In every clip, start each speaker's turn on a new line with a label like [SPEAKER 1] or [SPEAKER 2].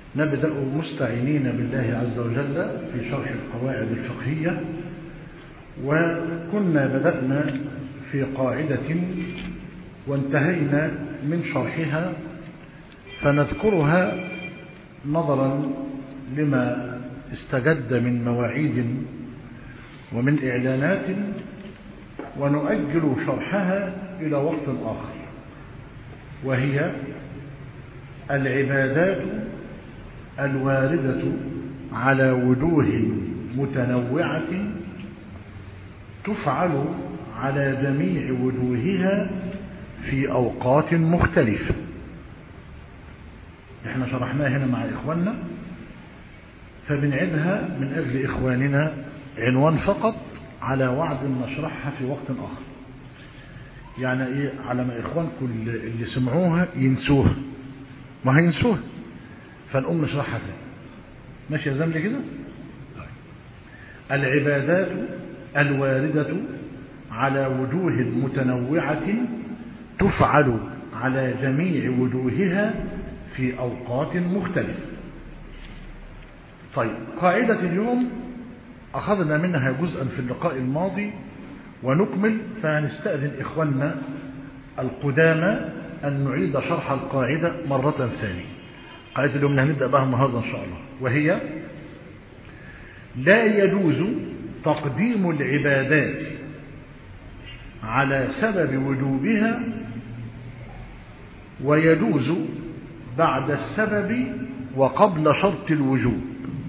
[SPEAKER 1] نبدأ مستعينين بالله عز وجل في شرح القواعد الفقهية وكنا بدأنا في قاعدة وانتهينا من شرحها فنذكرها نظرا لما استجد من مواعيد ومن إعلانات ونؤجل شرحها إلى وقت آخر وهي العبادات الواردة على وجوه متنوعة تفعل على جميع وجوهها في أوقات مختلفة احنا شرحناها هنا مع إخواننا فبنعيدها من أجل إخواننا عنوان فقط على وعد نشرحها في وقت آخر يعني إيه على ما إخوانكم اللي سمعوها ينسوها ما هينسوها فنقوم نشرحها تاني ماشي يا زملي كده العبادات الواردة على وجوه متنوعة تفعل على جميع وجوهها في أوقات مختلفة طيب قاعدة اليوم أخذنا منها جزءا في اللقاء الماضي ونكمل فنستأذن إخواننا القدامى أن نعيد شرح القاعدة مرة ثانية قاعدة اليوم هنبدأ بها النهاردة إن شاء الله وهي لا يجوز تقديم العبادات على سبب وجوبها ويجوز بعد السبب وقبل شرط الوجوب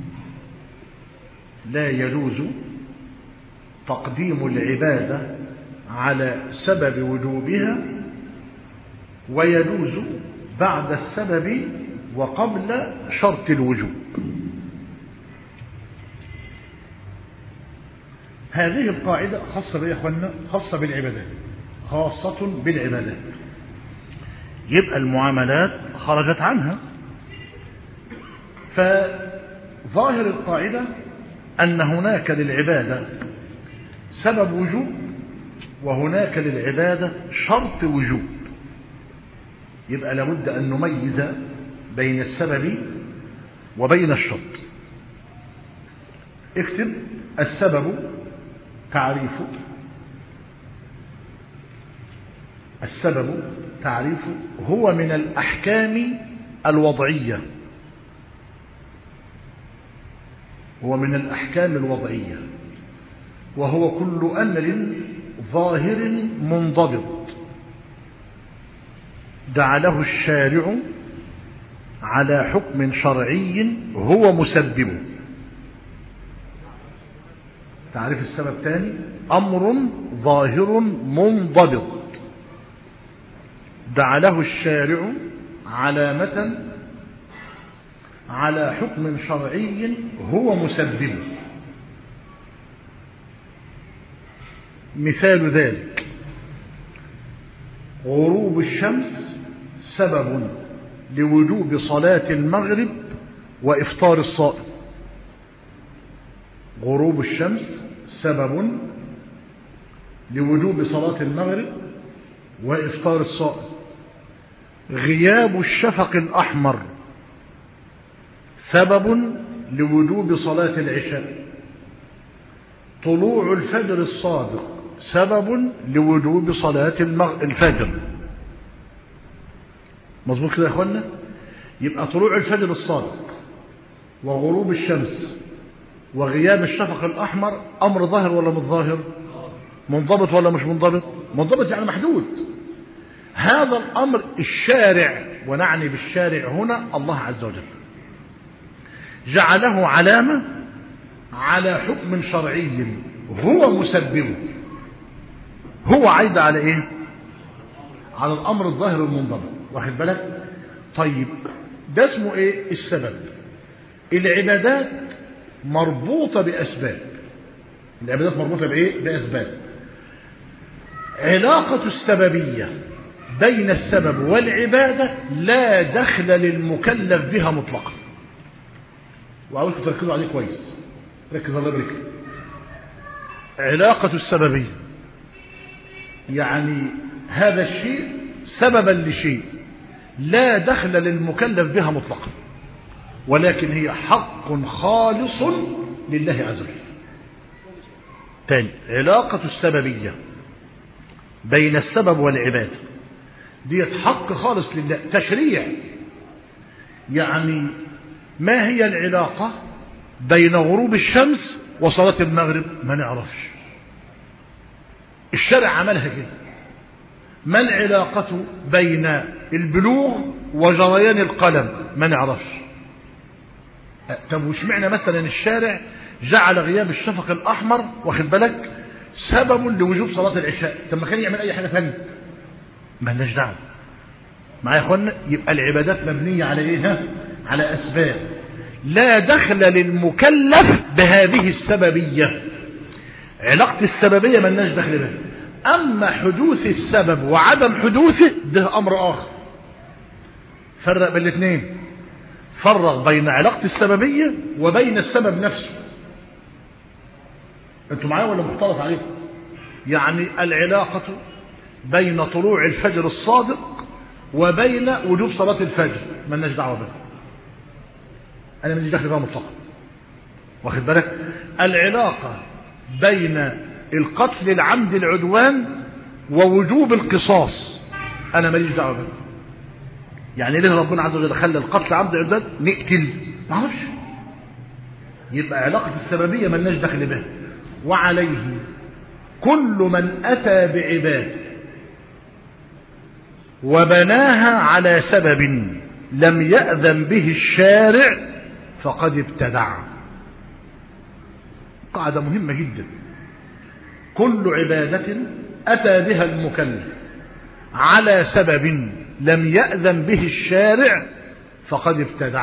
[SPEAKER 1] لا يجوز تقديم العبادة على سبب وجوبها ويجوز بعد السبب وقبل شرط الوجوب هذه القاعدة خاصة بإيه يا أخوانا خاصة بالعبادات خاصة بالعبادات يبقى المعاملات خرجت عنها فظاهر القاعدة أن هناك للعبادة سبب وجوب وهناك للعبادة شرط وجوب يبقى لابد أن نميز بين السبب وبين الشرط اكتب السبب تعريفه السبب تعريفه هو من الأحكام الوضعية هو من الأحكام الوضعية وهو كل أمر ظاهر منضبط جعله الشارع على حكم شرعي هو مسببه تعريف السبب تاني أمر ظاهر منضبط جعله الشارع علامة على حكم شرعي هو مسببه مثال ذلك غروب الشمس سبب لوجوب صلاة المغرب وإفطار الصائم غروب الشمس سبب لوجوب صلاة المغرب وإفطار الصائم غياب الشفق الأحمر سبب لوجوب صلاة العشاء طلوع الفجر الصادق سبب لوجوب صلاة المغ... الفجر مظبوط كده يا اخوانا يبقى طلوع الفجر الصادق وغروب الشمس وغياب الشفق الأحمر أمر ظاهر ولا مش ظاهر منضبط ولا مش منضبط منضبط يعني محدود هذا الأمر الشارع ونعني بالشارع هنا الله عز وجل جعله علامة على حكم شرعي هو مسببه هو عايد على ايه على الامر الظاهر المنضبط واخد بالك طيب ده اسمه ايه السبب العبادات مربوطة بأسباب العبادات مربوطة بإيه؟ بأسباب علاقة السببية بين السبب والعبادة لا دخل للمكلف بها مطلقا وعاوزكم تركزوا عليه كويس ركز الله يبارك علاقة السببية يعني هذا الشيء سببا لشيء لا دخل للمكلف بها مطلقا ولكن هي حق خالص لله عز وجل تاني علاقة السببية بين السبب والعبادة ديت حق خالص لله تشريع يعني ما هي العلاقة بين غروب الشمس وصلاة المغرب ما نعرفش الشرع عملها كده ما العلاقة بين البلوغ وجريان القلم ما نعرفش طب وش معنى مثلا الشارع جعل غياب الشفق الأحمر واخد بالك سبب لوجوب صلاة العشاء طب ما كان يعمل أي حاجة ثانيه ما لناش دعوه معايا يا اخوانا يبقى العبادات مبنية على ايه ها؟ على أسباب لا دخل للمكلف بهذه السببية علاقة السببية ملناش دخل بها أما حدوث السبب وعدم حدوثه ده أمر آخر فرق بين الاثنين فرق بين علاقة السببية وبين السبب نفسه انتوا معايا ولا مختلط عليكم يعني العلاقة بين طلوع الفجر الصادق وبين وجوب صلاة الفجر ملناش دعوة بها أنا ماليش دخل بها مطلقا واخد بالك العلاقة بين القتل العمد العدوان ووجوب القصاص أنا ماليش دعوة بها يعني ليه ربنا عز وجل خلى القتل عمد العدوان نقتل ما اعرفش يبقى علاقة السببية ملناش دخل بها وعليه كل من أتى بعباد وبناها على سبب لم يأذن به الشارع فقد ابتدع قاعدة مهمة جدا كل عبادة أتى بها المكلف على سبب لم يأذن به الشارع فقد ابتدع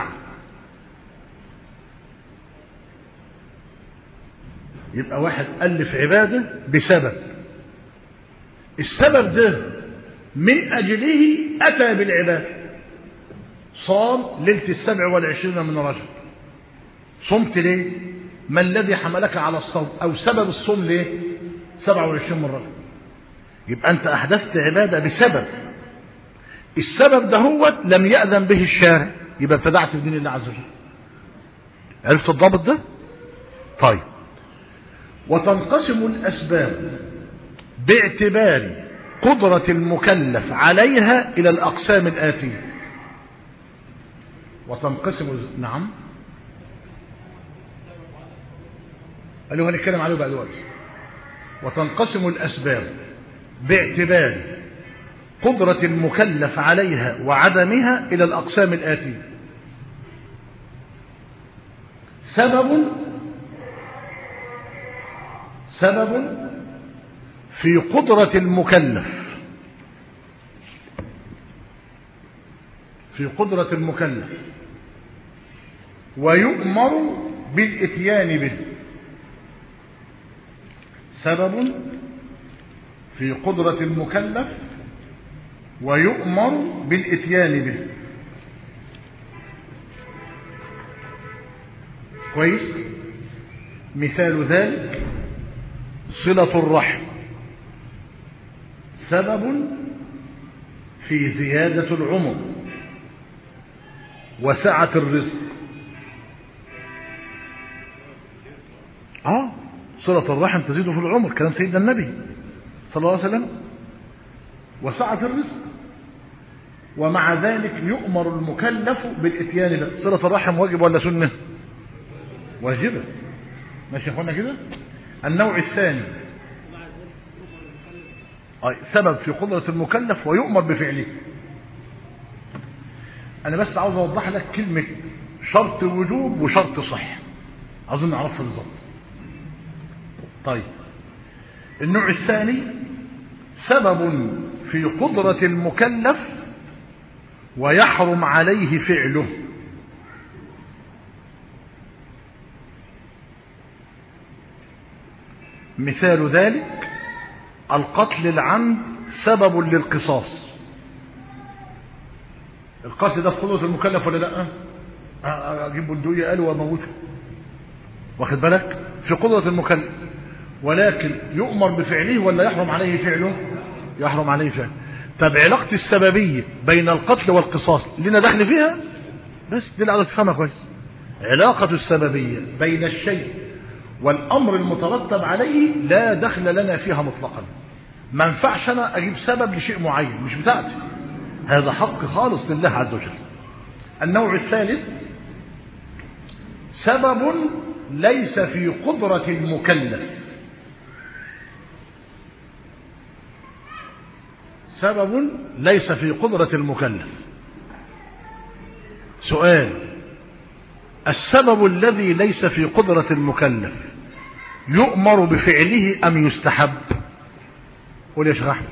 [SPEAKER 1] يبقى واحد ألف عبادة بسبب السبب ده من أجله أتى بالعبادة صام ليلة السبع والعشرين من رجب صمت ليه ما الذي حملك على الصوم أو سبب الصوم ليه سبع وعشرين من رجب يبقى أنت أحدثت عبادة بسبب السبب ده هو لم يأذن به الشارع يبقى ابتدعت في دين الله عز وجل عرفت الضابط ده طيب وتنقسم الأسباب باعتبار قدرة المكلف عليها إلى الأقسام الآتية وتنقسم نعم اللي هو هنتكلم عليه بعد وقت وتنقسم الأسباب باعتبار قدرة المكلف عليها وعدمها إلى الأقسام الآتية سبب سبب في قدرة المكلف في قدرة المكلف ويؤمر بالاتيان به سبب في قدرة المكلف ويؤمر بالاتيان به كويس مثال ذلك صلة الرحم سبب في زيادة العمر وسعة الرزق اه صلة الرحم تزيد في العمر كلام سيدنا النبي صلى الله عليه وسلم وسعة الرزق ومع ذلك يؤمر المكلف بالاتيان به صلة الرحم واجب ولا سنة واجبة ماشي يا اخوانا كده النوع الثاني سبب في قدرة المكلف ويؤمر بفعله أنا بس عاوز أوضح لك كلمة شرط وجوب وشرط صح أظن أعرفها بالظبط طيب النوع الثاني سبب في قدرة المكلف ويحرم عليه فعله مثال ذلك القتل العمد سبب للقصاص القتل ده في قدرة المكلف ولا لا اجيب بندقية قال واموته واخد بالك في قدرة المكلف ولكن يؤمر بفعله ولا يحرم عليه فعله يحرم عليه فعله طب علاقة السببية بين القتل والقصاص لنا دخل فيها بس دي اللي عايز تفهمها كويس علاقة السببية بين الشيء والأمر المترتب عليه لا دخل لنا فيها مطلقا ما ينفعش أنا أجيب سبب لشيء معين مش بتاعتي هذا حق خالص لله عز وجل النوع الثالث سبب ليس في قدرة المكلف سبب ليس في قدرة المكلف سؤال السبب الذي ليس في قدرة المكلف يؤمر بفعله أم يستحب قول يا شيخ أحمد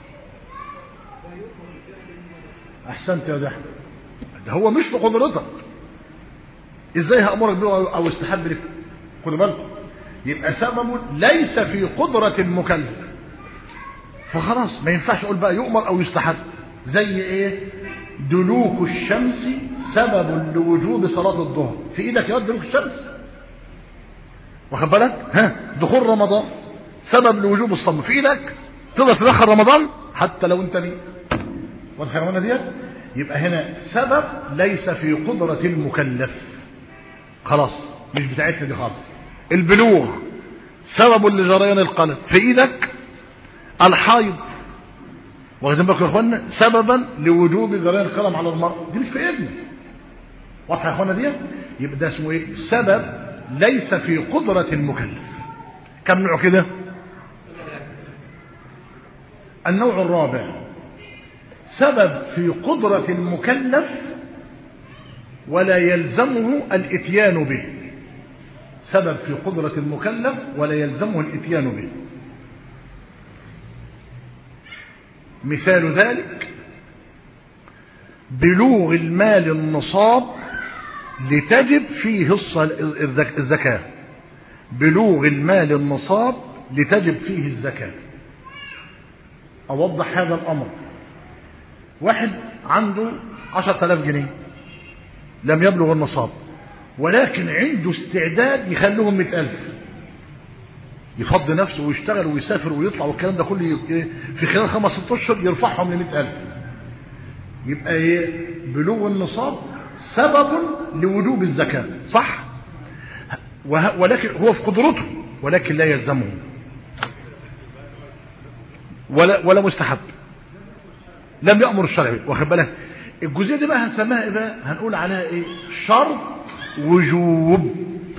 [SPEAKER 1] أحسنت يا أحمد ده هو مش في قدرتك إزاي هأمرك به أو استحب لك خدوا بالكم يبقى سبب ليس في قدرة المكلف فخلاص ما ينفعش اقول بقى يؤمر او يستحب زي ايه دلوك الشمس سبب لوجوب صلاة الظهر في ايدك يا دلوك الشمس واخد بالك ها دخول رمضان سبب لوجوب الصوم في ايدك تقدر تدخل رمضان حتى لو انت مين والخيرونه ديت يبقى هنا سبب ليس في قدرة المكلف خلاص مش بتاعتنا دي خالص البلوغ سبب لجريان القلب في ايدك الحيض واخدين بالكم يا اخوانا سببا لوجوب جريان القلم على المرء دي مش في ايدنا واضحه يا اخوانا دي يبقى ده اسمه ايه سبب ليس في قدرة المكلف كم نوع كده النوع الرابع سبب في قدرة المكلف ولا يلزمه الاتيان به سبب في قدرة المكلف ولا يلزمه الاتيان به مثال ذلك بلوغ المال النصاب لتجب فيه الزكاة بلوغ المال النصاب لتجب فيه الزكاة أوضح هذا الأمر واحد عنده عشرة آلاف جنيه لم يبلغ النصاب ولكن عنده استعداد يخليهم مئة ألف يفضي نفسه ويشتغل ويسافر ويطلع والكلام ده كله في خلال خمس ست اشهر يرفعهم ل ألف يبقى ايه بلوغ النصاب سبب لوجوب الزكاة صح ولكن هو في قدرته ولكن لا يلزمه ولا ولا مستحب لم يأمر الشرع واخد بالك الجزئيه دي بقى هنسميها ايه بقى هنقول عليها ايه شرط وجوب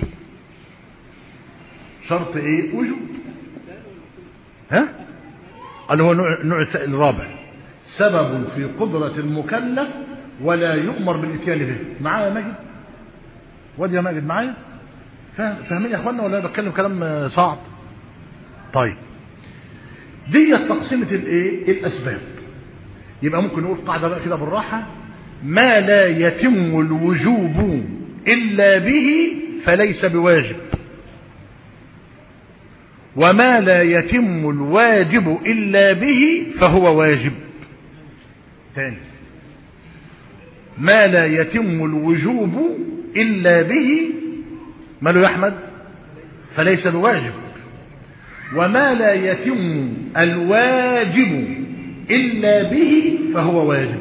[SPEAKER 1] شرط ايه وجوب ها اللي هو نوع نوع الرابع سبب في قدرة المكلف ولا يؤمر بالاتيان به معايا يا ماجد وادي يا ماجد معايا فاهمين يا اخوانا ولا بتكلم كلام صعب طيب دي تقسيمة الايه الاسباب يبقى ممكن نقول قاعدة بقى كده بالراحة ما لا يتم الوجوب إلا به فليس بواجب وما لا يتم الواجب إلا به فهو واجب ثاني ما لا يتم الوجوب إلا به ماله يا أحمد فليس بواجب وما لا يتم الواجب إلا به فهو واجب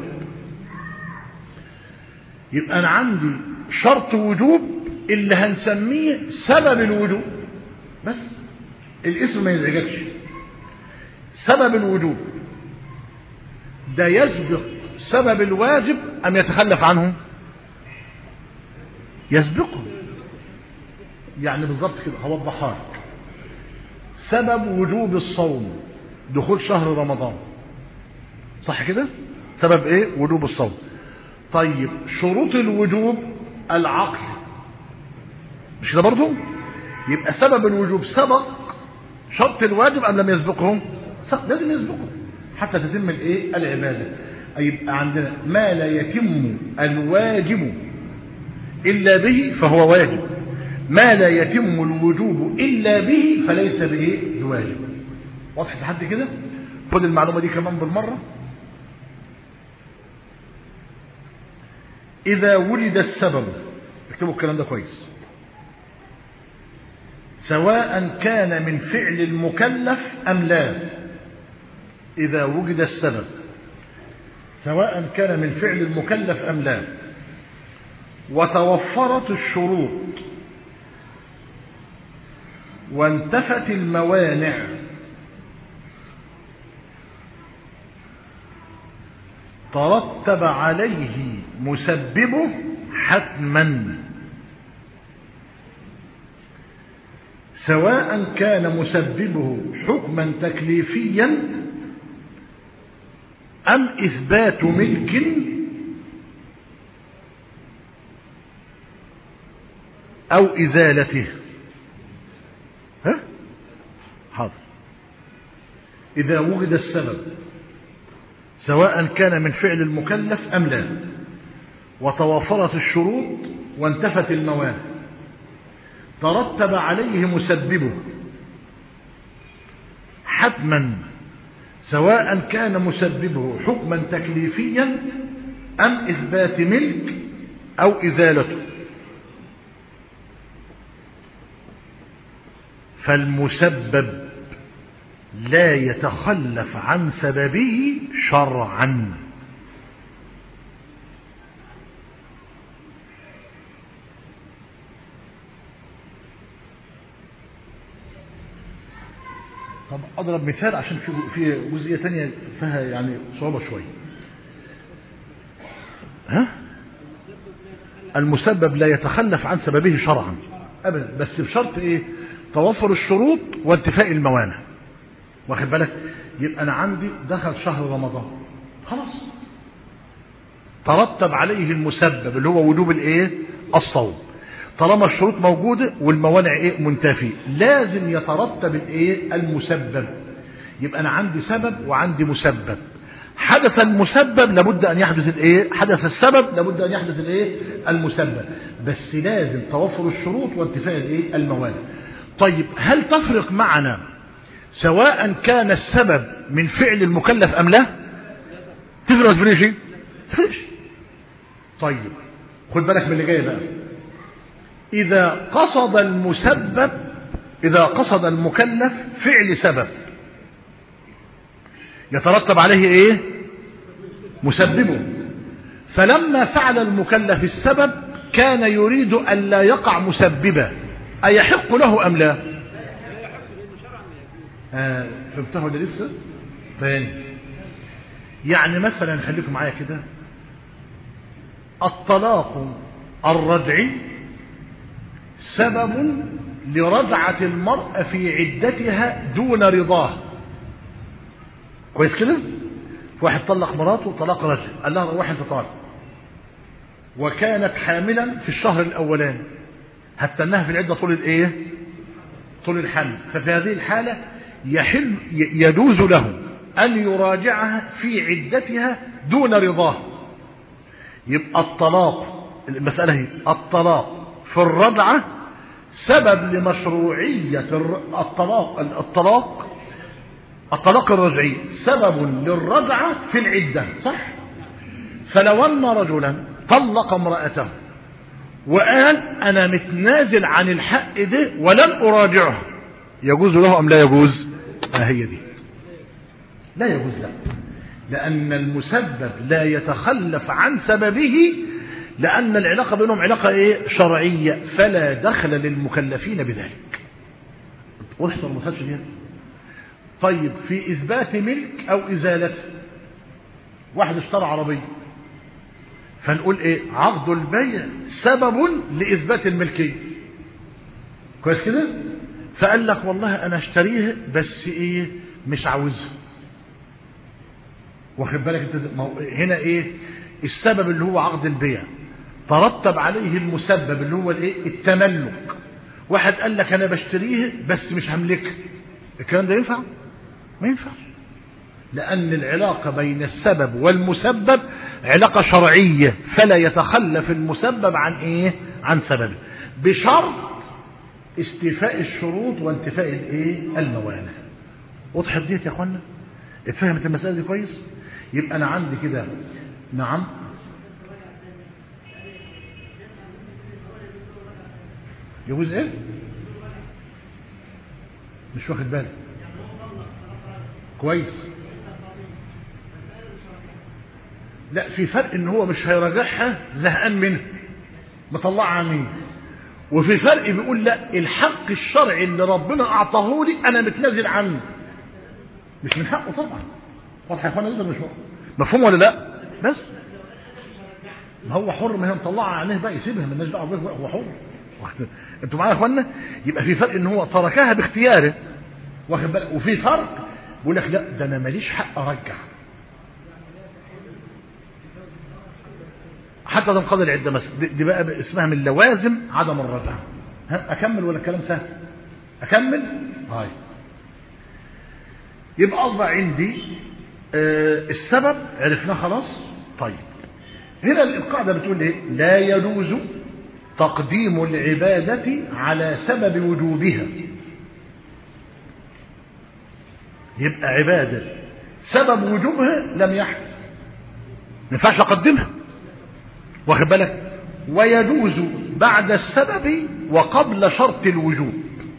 [SPEAKER 1] يبقى أنا عندي شرط وجوب اللي هنسميه سبب الوجوب بس الاسم ما يزعجكش سبب الوجوب ده يسبق سبب الواجب أم يتخلف عنه يسبقه يعني بالظبط كده هوضحها لك سبب وجوب الصوم دخول شهر رمضان صح كده سبب ايه وجوب الصوم طيب شروط الوجوب العقل مش كده برضه يبقى سبب الوجوب سبق شرط الواجب ام لم يسبقه لازم يسبقه حتى تتم الايه العباده يبقى عندنا ما لا يتم الواجب الا به فهو واجب ما لا يتم الوجوب الا به فليس بايه بواجب واضح لحد كده خد المعلومه دي كمان بالمره إذا ولد السبب اكتبوا الكلام ده كويس سواء كان من فعل المكلف أم لا إذا وجد السبب سواء كان من فعل المكلف أم لا وتوفرت الشروط وانتفت الموانع ترتب عليه مسببه حتما سواء كان مسببه حكما تكليفيا أم إثبات ملك أو إزالته ها؟ حاضر إذا وجد السبب سواء كان من فعل المكلف أم لا وتوافرت الشروط وانتفت الموانع ترتب عليه مسببه حتما سواء كان مسببه حكما تكليفيا أم إثبات ملك أو إزالته فالمسبب لا يتخلف عن سببه شرعا طب اضرب مثال عشان في في جزئيه ثانيه فيها يعني صعوبه شويه ها المسبب لا يتخلف عن سببه شرعا ابدا بس بشرط ايه توفر الشروط وانتفاء الموانع واخد بالك يبقى انا عندي دخل شهر رمضان خلاص ترتب عليه المسبب اللي هو وجوب الايه الصوم طالما الشروط موجوده والموانع ايه منتفي لازم يترتب الايه المسبب يبقى انا عندي سبب وعندي مسبب حدث المسبب لابد ان يحدث الايه حدث السبب لابد ان يحدث الايه المسبب بس لازم توفر الشروط وانتفاء الايه الموانع طيب هل تفرق معنا سواء كان السبب من فعل المكلف ام لا تفرق ولا تفرقش تفرقش طيب خد بالك من اللي جاي بقى اذا قصد المسبب اذا قصد المكلف فعل سبب يترتب عليه ايه مسببه فلما فعل المكلف السبب كان يريد ان لا يقع مسببا ايحق له ام لا آه فهمته ولا لسه تاني يعني مثلا خليكم معايا كده الطلاق الرجعي سبب لرجعة المرأة في عدتها دون رضاه كويس كده واحد طلق مراته طلاق رجعي قال لها روحي انت طالق وكانت حاملا في الشهر الاولاني هتنها في العده طول الايه طول الحمل ففي هذه الحاله يحل يجوز له أن يراجعها في عدتها دون رضاه يبقى الطلاق المسألة هي الطلاق في الرضعة سبب لمشروعية الطلاق الطلاق الطلاق الرجعي سبب للرضعة في العدة صح فلو أن رجلا طلق امرأته وقال أنا متنازل عن الحق ده ولن أراجعها يجوز له أم لا يجوز آه هي دي لا يجوز له لأن المسبب لا يتخلف عن سببه لأن العلاقة بينهم علاقة إيه شرعية فلا دخل للمكلفين بذلك وضحت المثال دي طيب في إثبات ملك أو إزالته واحد اشترى عربية فنقول إيه عقد البيع سبب لإثبات الملكية كويس كده فقال لك والله انا اشتريها بس ايه مش عاوزها واخد بالك انت هنا ايه السبب اللي هو عقد البيع ترتب عليه المسبب اللي هو الايه التملك واحد قال لك انا بشتريها بس مش هملكها الكلام ده ينفع ما ينفعش لأن العلاقة بين السبب والمسبب علاقة شرعية فلا يتخلف المسبب عن إيه؟ عن سببه بشرط استيفاء الشروط وانتفاء الايه الموانع وضحت ديت يا اخوانا اتفهمت المساله دي كويس يبقى انا عندي كده نعم يجوز ايه مش واخد بالك كويس لا في فرق ان هو مش هيراجعها زهقان منها مطلعها مين وفي فرق بيقول لا الحق الشرعي اللي ربنا اعطاه لي انا متنازل عنه مش من حقه طبعا واضح يا اخوانا ده مش مفهوم ولا لا بس ما هو حر ما هي مطلعها عينيه بقى يسيبها مالناش دعوه بيه بقى، هو حر انتوا معايا يا اخوانا يبقى في فرق ان هو تركها باختياره واخد بالك وفي فرق بيقول لك لا ده انا ماليش حق ارجع حتى ده قدر العده مثلا دي- دي بقى اسمها من لوازم عدم الرجعه ها اكمل ولا الكلام سهل اكمل هاي يبقى اصبح عندي آه السبب عرفناه خلاص طيب هنا القاعده بتقول ايه لا يجوز تقديم العباده على سبب وجوبها يبقى عباده سبب وجوبها لم يحدث ما ينفعش اقدمها واخد بالك ويجوز بعد السبب وقبل شرط الوجوب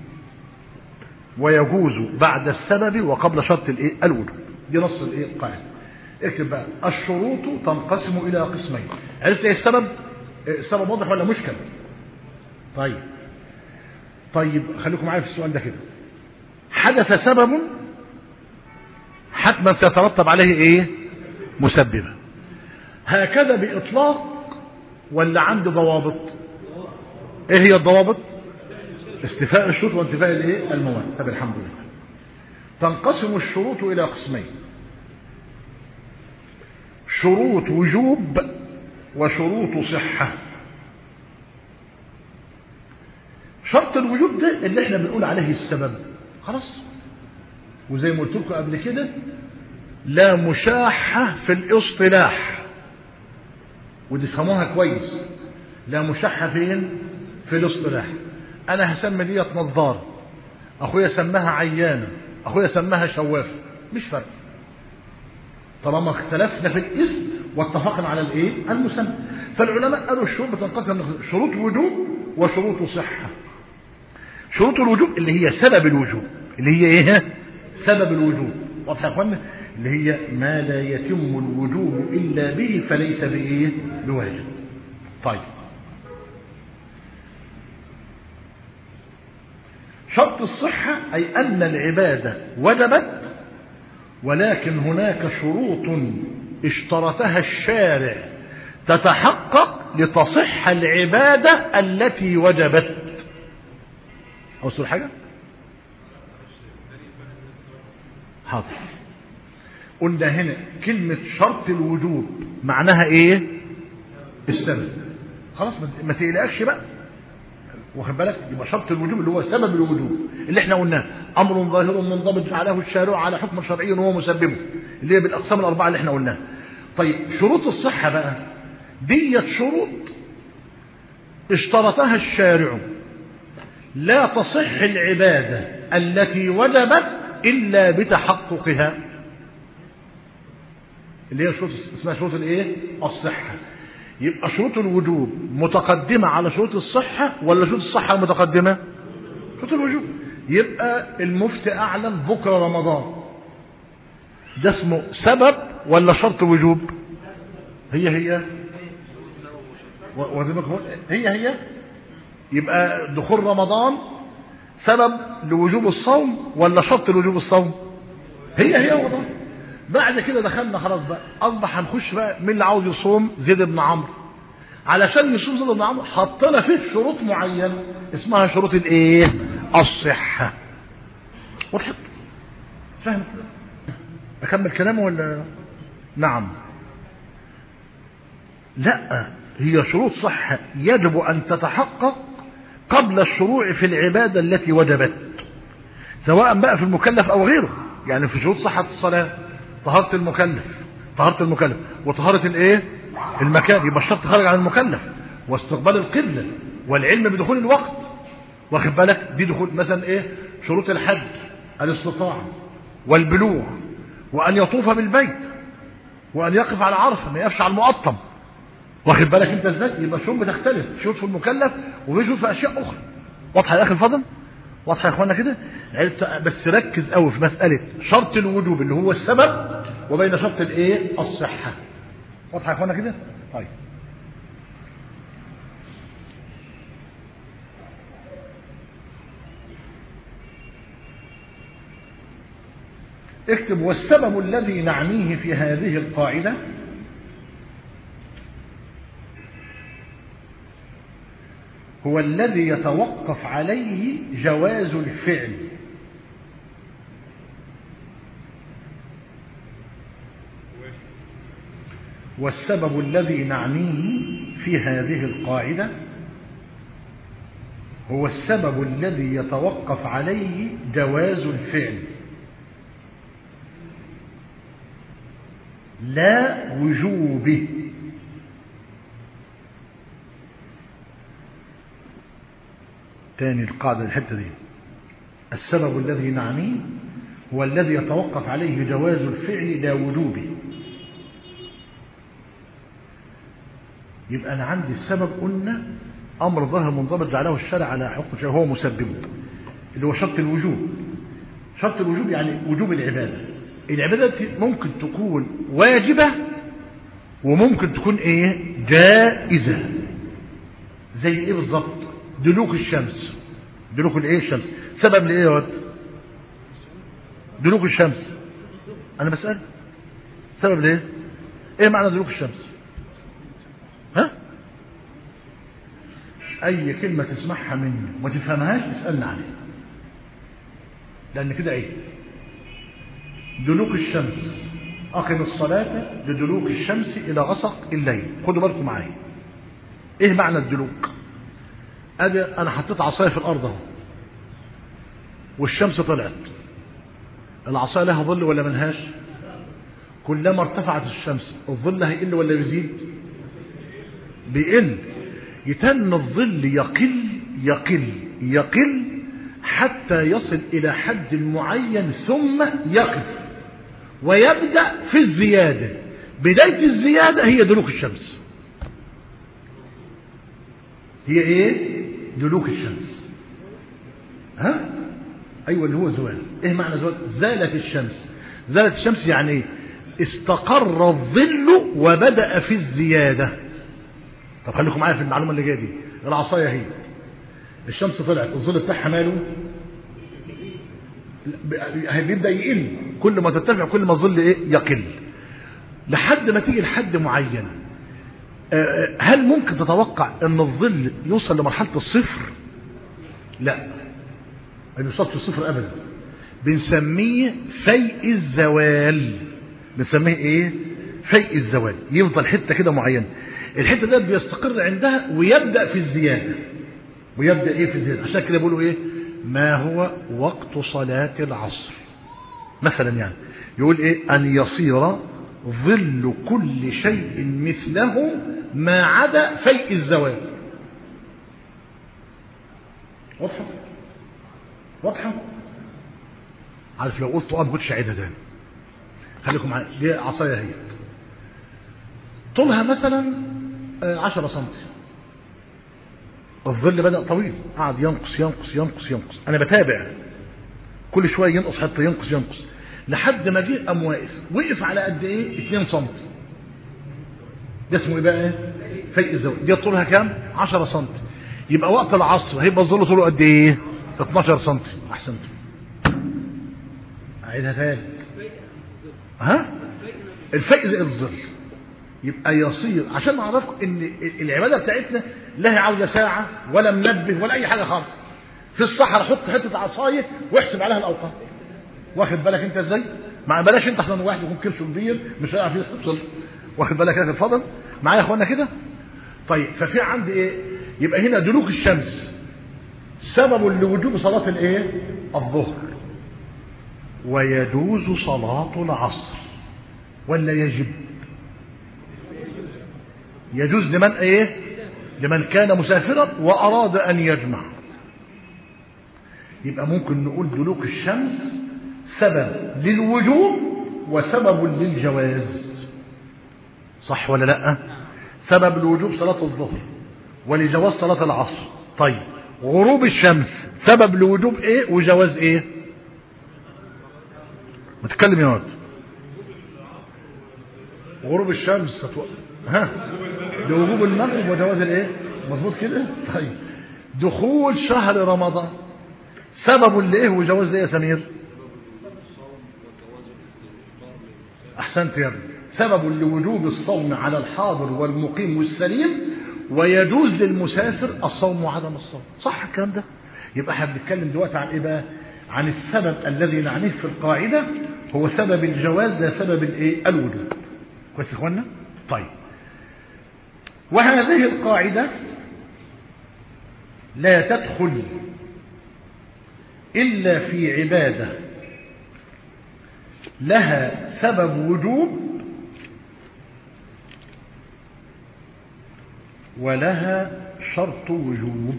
[SPEAKER 1] ويجوز بعد السبب وقبل شرط الايه الوجوب دي نص الايه القاعده اكتب بقى الشروط تنقسم الى قسمين عرفت ايه السبب إيه السبب واضح ولا مشكل طيب طيب خليكم معايا في السؤال ده كده حدث سبب حتما سيترتب عليه ايه مسببا هكذا باطلاق ولا عندي ضوابط ايه هي الضوابط استيفاء الشروط وانتفاء الايه المواد طب الحمد لله تنقسم الشروط الى قسمين شروط وجوب وشروط صحة شرط الوجوب ده اللي احنا بنقول عليه السبب خلاص وزي ما قلت لكم قبل كده لا مشاحة في الاصطلاح ودي تفهموها كويس لا مشاحة فين في الاصطلاح انا هسمي ديت نظارة اخويا سماها عيانة اخويا سماها شواف مش فرق طالما اختلفنا في الاسم واتفقنا على الايه المسمى فالعلماء قالوا الشروط بتنقسم شروط وجوب وشروط صحة شروط الوجوب اللي هي سبب الوجوب اللي هي ايه سبب الوجوب واضح يا اخوانا اللي هي ما لا يتم الوجوب الا به فليس بايه بواجب طيب شرط الصحة أي أن العبادة وجبت ولكن هناك شروط اشترطها الشارع تتحقق لتصح العبادة التي وجبت أوصل حاجة حاضر قلنا هنا كلمة شرط الوجوب معناها ايه السبب خلاص ما تقلقش بقى واخد بالك يبقى شرط الوجوب اللي هو سبب الوجوب اللي احنا قلناه امر ظاهر منضبط جعله الشارع على حكم شرعي وهو مسببه اللي هي بالاقسام الاربعه اللي احنا قلناها طيب شروط الصحه بقى ديت شروط اشترطها الشارع لا تصح العباده التي وجبت الا بتحققها اللي هي شروط اسمها شروط الايه الصحه يبقى شروط الوجوب متقدمة على شروط الصحة ولا شروط الصحة متقدمة شروط الوجوب يبقى المفتي أعلن بكرة رمضان ده اسمه سبب ولا شرط وجوب هي هي هي هي يبقى دخول رمضان سبب لوجوب الصوم ولا شرط لوجوب الصوم هي هي رمضان بعد كده دخلنا خلاص بقى اصبح هنخش بقى مين اللي عاوز يصوم زيد بن عمرو علشان يصوم زيد بن عمرو حط لنا فيه شروط معينه اسمها شروط الايه الصحه وضحت فاهم اكمل كلامه ولا نعم لا هي شروط صحه يجب ان تتحقق قبل الشروع في العباده التي وجبت سواء بقى في المكلف او غيره يعني في شروط صحه الصلاه طهارة المكلف طهارة المكلف وطهارة الايه المكان يبقى الشرط خارج عن المكلف واستقبال القبلة والعلم بدخول الوقت واخد بالك دي دخول مثلا ايه شروط الحج الاستطاعة والبلوغ وان يطوف بالبيت وان يقف على عرفه ما يقفش على المقطم واخد بالك انت ازاي يبقى الشروط بتختلف شروط في المكلف وفي شروط في اشياء اخرى واضحه يا اخي الفضل واضحه يا اخوانا كده بس ركز قوي في مساله شرط الوجوب اللي هو السبب وبين شرط الايه الصحه واضحه يا اخوانا كده طيب اكتب والسبب الذي نعنيه في هذه القاعدة هو الذي يتوقف عليه جواز الفعل والسبب الذي نعنيه في هذه القاعدة هو السبب الذي يتوقف عليه جواز الفعل لا وجوبه تاني القاعدة الحتة دي السبب الذي نعنيه هو الذي يتوقف عليه جواز الفعل لا وجوبه يبقى أنا عندي السبب قلنا أمر ظاهر منضبط جعله الشرع على حكم شيء هو مسببه اللي هو شرط الوجوب شرط الوجوب يعني وجوب العبادة العبادة ممكن تكون واجبة وممكن تكون ايه جائزة زي ايه بالظبط دلوك الشمس دلوك الايه الشمس سبب لايه يا واد دلوك الشمس انا بسأل سبب ليه ايه معنى دلوك الشمس ها اي كلمة تسمعها مني وما تفهمهاش اسألنا عليها لان كده ايه دلوك الشمس أقم الصلاة لدلوك الشمس إلى غسق الليل خدوا بالكم معايا إيه معنى الدلوك أدي أنا حطيت عصاية في الأرض اهو والشمس طلعت العصاية لها ظل ولا ملهاش كلما ارتفعت الشمس الظل هيقل ولا يزيد بيقل يتن الظل يقل يقل يقل حتى يصل إلى حد معين ثم يقف ويبدأ في الزيادة بداية الزيادة هي دلوك الشمس هي ايه دلوك الشمس ها ايوه اللي هو زوال ايه معنى زوال زالت الشمس زالت الشمس يعني ايه استقر الظل وبدأ في الزيادة طب خليكم معايا في المعلومة اللي جايه دي العصاية هي الشمس طلعت الظل بتاعها ماله بيبدا يقل كل ما ترتفع كل ما الظل ايه يقل لحد ما تيجي لحد معين هل ممكن تتوقع ان الظل يوصل لمرحله الصفر لا ما بيوصلش الصفر ابدا بنسميه فيء الزوال بنسميه ايه فيء الزوال يفضل حته كده معينه الحته دي بيستقر عندها ويبدا في الزياده ويبدا ايه في الزياده عشان كده بيقولوا ايه ما هو وقت صلاة العصر مثلا يعني يقول ايه ان يصير ظل كل شيء مثله ما عدا فيء الزوال واضحة واضحة عارف لو قلت اه ما كنتش عيدها تاني خليكم معايا دي عصايه هي طولها مثلا 10 سم الظل بدأ طويل قعد ينقص ينقص ينقص ينقص انا بتابع كل شويه ينقص حتى ينقص ينقص لحد ما جه قام واقف وقف على قد ايه 2 سم ده اسمه ايه بقى فيء الزوال دي طولها كام 10 سم يبقى وقت العصر هيبقى الظل طوله قد ايه 12 سم احسنت اعيدها تاني ها الفيء زي الظل يبقى يصير عشان نعرفكم ان العباده بتاعتنا لا هي عاوزه ساعه ولا منبه ولا اي حاجه خالص في الصحراء حط حته عصايه واحسب عليها الاوقات واخد بالك انت ازاي ما بلاش انت احسن واحد يكون كرشه كبير مش هيعرف يوصل واخد بالك يا الفضل معايا يا اخوانا كده طيب ففي عندي ايه يبقى هنا دلوك الشمس سبب لوجوب صلاه الايه الظهر ويجوز صلاه العصر ولا يجب يجوز لمن ايه لمن كان مسافرا واراد ان يجمع يبقى ممكن نقول دلوك الشمس سبب للوجوب وسبب للجواز صح ولا لا سبب لوجوب صلاة الظهر ولجواز صلاة العصر طيب غروب الشمس سبب لوجوب ايه وجواز ايه متكلم يا واد غروب الشمس ها لوجوب المغرب وجواز الايه مظبوط كده طيب دخول شهر رمضان سبب لايه وجواز ايه يا سمير أحسنت يا ابني سبب لوجوب الصوم على الحاضر والمقيم والسليم ويجوز للمسافر الصوم وعدم الصوم صح الكلام ده يبقى احنا بنتكلم دلوقتي عن ايه بقى عن السبب الذي نعنيه في القاعدة هو سبب الجواز ده سبب الايه الوجوب كويس يا اخوانا طيب وهذه القاعدة لا تدخل إلا في عبادة لها سبب وجوب ولها شرط وجوب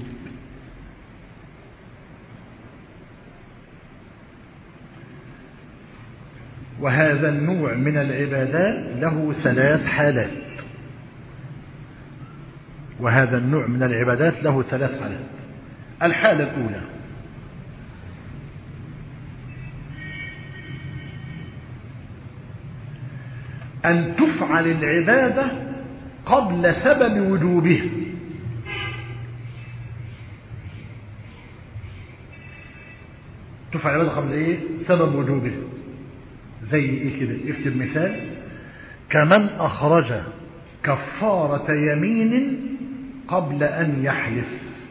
[SPEAKER 1] وهذا النوع من العبادات له ثلاث حالات وهذا النوع من العبادات له ثلاث حالات الحالة الأولى أن تفعل العبادة قبل سبب وجوبها تفعل العبادة قبل إيه؟ سبب وجوبها زي إيه كده اكتب مثال كمن أخرج كفارة يمين قبل أن يحلف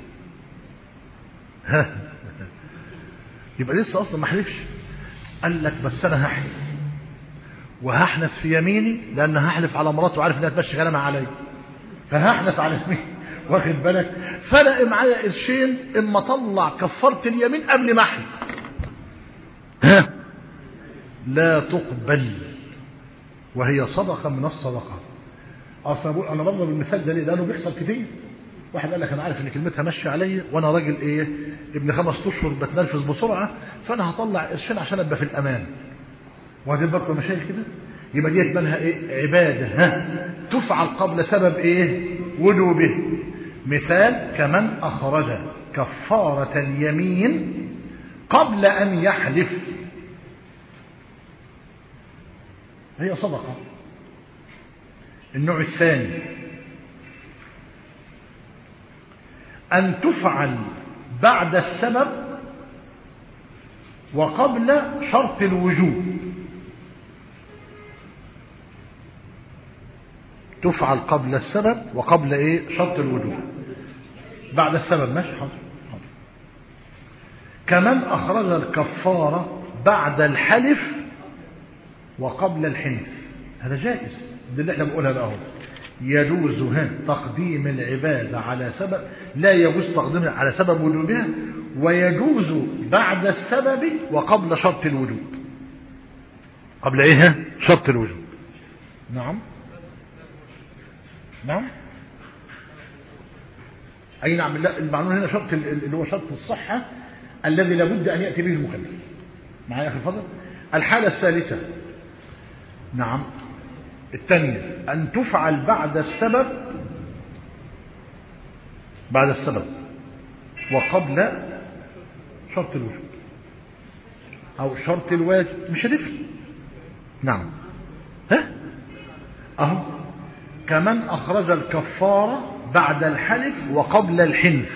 [SPEAKER 1] ها يبقى لسه أصلا ما حلفش قال لك بس أنا هحلف وهحنف في يميني لأن هحلف على مراته وعارف إنها تمشي كلامها عليا فهحنف على يميني واخد بالك فلقى معايا قرشين اما اطلع كفاره اليمين قبل ما احلف ها لا تقبل وهي صدقه من الصدقه اصل بقول انا بضرب المثال ده ليه لانه بيحصل كتير واحد قال لك انا عارف ان كلمتها ماشيه عليا وانا راجل ايه ابن خمس اشهر بتنرفز بسرعه فانا هطلع قرشين عشان ابقى في الامان وهذه برضه مشاكل كده يبقى ديت مالها ايه عباده ها تفعل قبل سبب ايه وجوبه مثال كمن اخرج كفاره اليمين قبل ان يحلف هي صدقه النوع الثاني أن تفعل بعد السبب وقبل شرط الوجوب تفعل قبل السبب وقبل ايه شرط الوجوب بعد السبب ماشي حاضر حاضر كمن أخرج الكفارة بعد الحلف وقبل الحنث هذا جائز ده اللي احنا بنقولها بقى اهو يجوز ها تقديم العبادة على سبب لا يجوز تقديمها على سبب وجوبها ويجوز بعد السبب وقبل شرط الوجوب قبل ايه ها؟ شرط الوجوب نعم نعم اي نعم لا المعلوم هنا شرط اللي هو شرط الصحة الذي لابد ان يأتي به المكلف معايا اخي الفضل الحالة الثالثة نعم الثانية أن تفعل بعد السبب بعد السبب وقبل شرط الوجوب أو شرط الواجب مش هتفرق نعم ها أهو كمن أخرج الكفارة بعد الحلف وقبل الحنف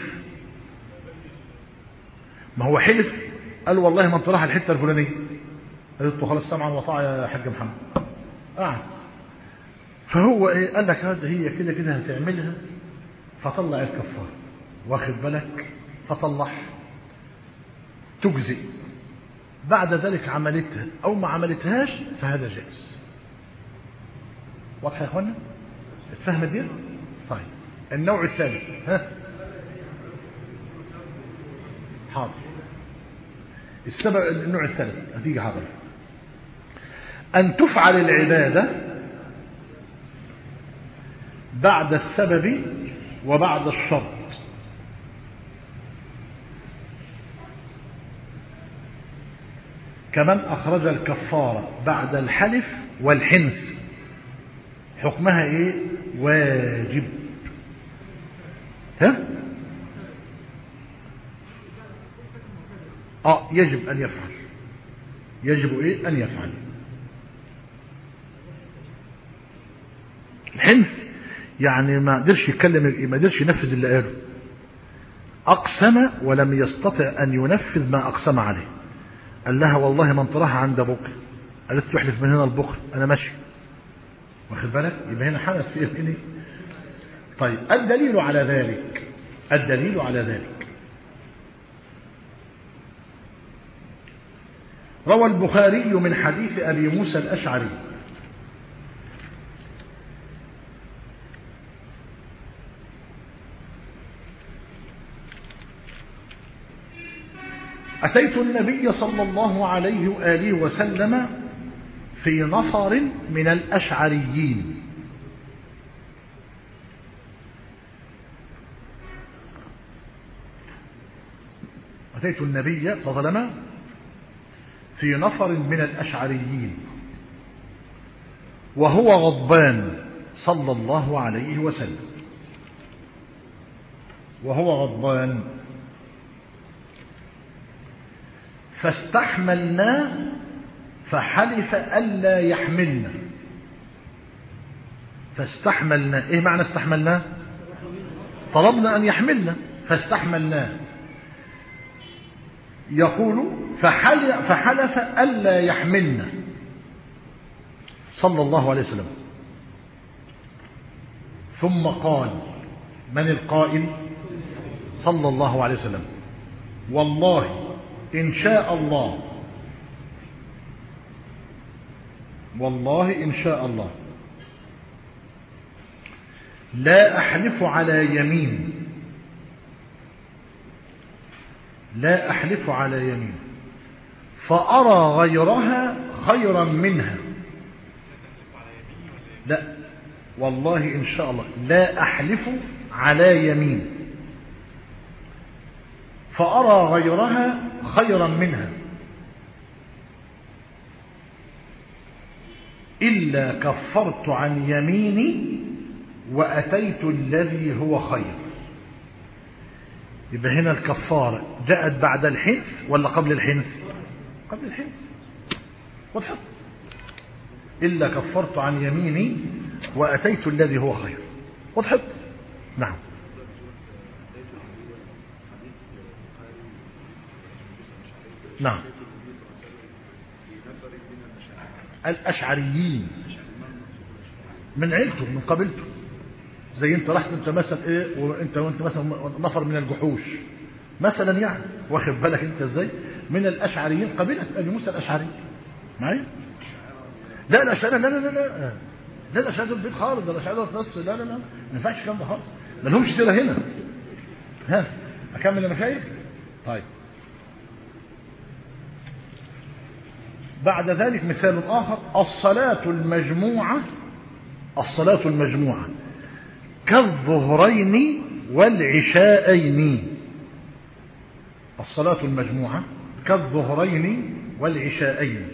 [SPEAKER 1] ما هو حلف قال والله ما انت راح الحته الفلانيه قلت له خلاص سمعا وطاعه يا حاج محمد قعد فهو ايه قال لك هذا هي كده كده هتعملها فطلع الكفاره واخد بالك فطلع تجزئ بعد ذلك عملتها او ما عملتهاش فهذا جائز واضح يا اخوانا اتفهم دي طيب النوع الثالث ها حاضر السبب النوع الثالث هتيجي حاضر أن تفعل العبادة بعد السبب وبعد الشرط كمن أخرج الكفارة بعد الحلف والحنث حكمها إيه واجب ها آه يجب أن يفعل يجب إيه أن يفعل الحنث يعني ما قدرش يتكلم ما قدرش ينفذ اللي قاله أقسم ولم يستطع أن ينفذ ما أقسم عليه قال لها والله ما انطرها عند أبوك قالت تحلف من هنا لبكره انا ماشي واخد بالك يبقى هنا حدث في يمينه طيب الدليل على ذلك الدليل على ذلك روى البخاري من حديث أبي موسى الأشعري أتيت النبي صلى الله عليه وآله وسلم في نفر من الأشعريين أتيت النبي صلى الله عليه وسلم في نفر من الأشعريين وهو غضبان صلى الله عليه وسلم وهو غضبان فاستحملناه فحلف ألا يحملنا فاستحملنا ايه معنى استحملناه طلبنا أن يحملنا فاستحملناه يقول فحلف, فحلف ألا يحملنا صلى الله عليه وسلم ثم قال من القائل صلى الله عليه وسلم والله إن شاء الله والله إن شاء الله لا أحلف على يمين لا أحلف على يمين فأرى غيرها خيرا منها لا والله إن شاء الله لا أحلف على يمين فأرى غيرها خيرا منها إلا كفرت عن يميني وأتيت الذي هو خير يبقى هنا الكفارة جاءت بعد الحنث ولا قبل الحنث قبل الحنث وضحت إلا كفرت عن يميني وأتيت الذي هو خير وضحت نعم نعم الأشعريين من عيلته من قبيلته زي انت رحت انت مثلا ايه وانت وانت مثلا نفر من الجحوش مثلا يعني واخد بالك انت ازاي من الاشعريين قبيله ابي موسى الاشعري معايا لا الاشعري لا لا لا لا لا الاشعري دول بيت خالص ده الاشعري دول نص لا لا لا ما ينفعش الكلام ده خالص ما لهمش سيره هنا ها اكمل انا شايف طيب بعد ذلك مثال آخر الصلاة المجموعة الصلاة المجموعة كالظهرين والعشاءين الصلاة المجموعة كالظهرين والعشاءين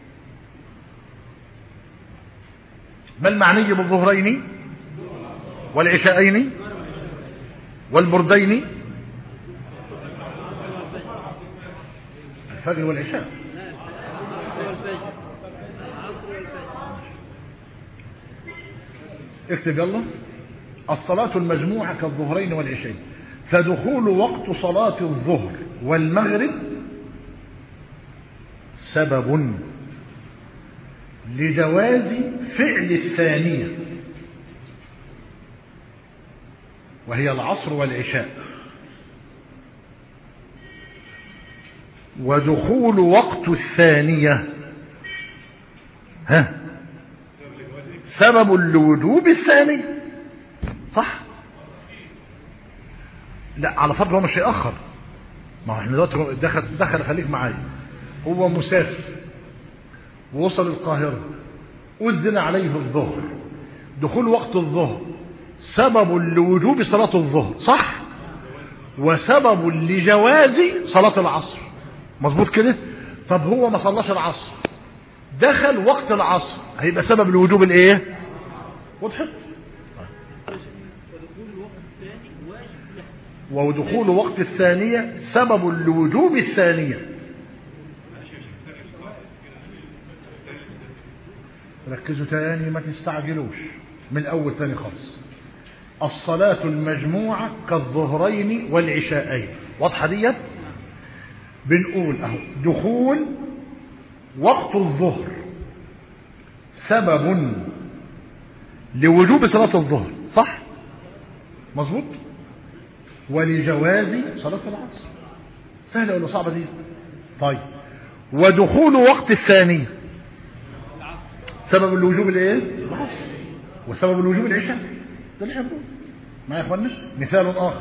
[SPEAKER 1] ما المعني بالظهرين والعشاءين والبردين الفجر والعشاء اكتب يلا الصلاة المجموعة كالظهرين والعشاءين فدخول وقت صلاة الظهر والمغرب سبب لجواز فعل الثانية وهي العصر والعشاء ودخول وقت الثانية ها سبب لوجوب الثاني صح لا على فرض هو مش هيأخر ما هو احنا دلوقتي دخل دخل خليك معايا هو مسافر ووصل القاهرة أذن عليه الظهر دخول وقت الظهر سبب لوجوب صلاة الظهر صح وسبب لجواز صلاة العصر مظبوط كده طب هو ما صلاش العصر دخل وقت العصر هيبقى سبب لوجوب الايه وضحت ودخول وقت الثانية سبب لوجوب الثانية ركزوا تاني ما تستعجلوش من اول تاني خالص الصلاة المجموعة كالظهرين والعشاءين واضحة ديت بنقول اهو دخول وقت الظهر سبب لوجوب صلاة الظهر صح مظبوط ولجواز صلاة العصر سهلة ولا صعبة دي طيب ودخول وقت الثانية سبب الوجوب الايه العصر وسبب الوجوب العشاء ده اللي بنقول معايا يا اخوانا مثال اخر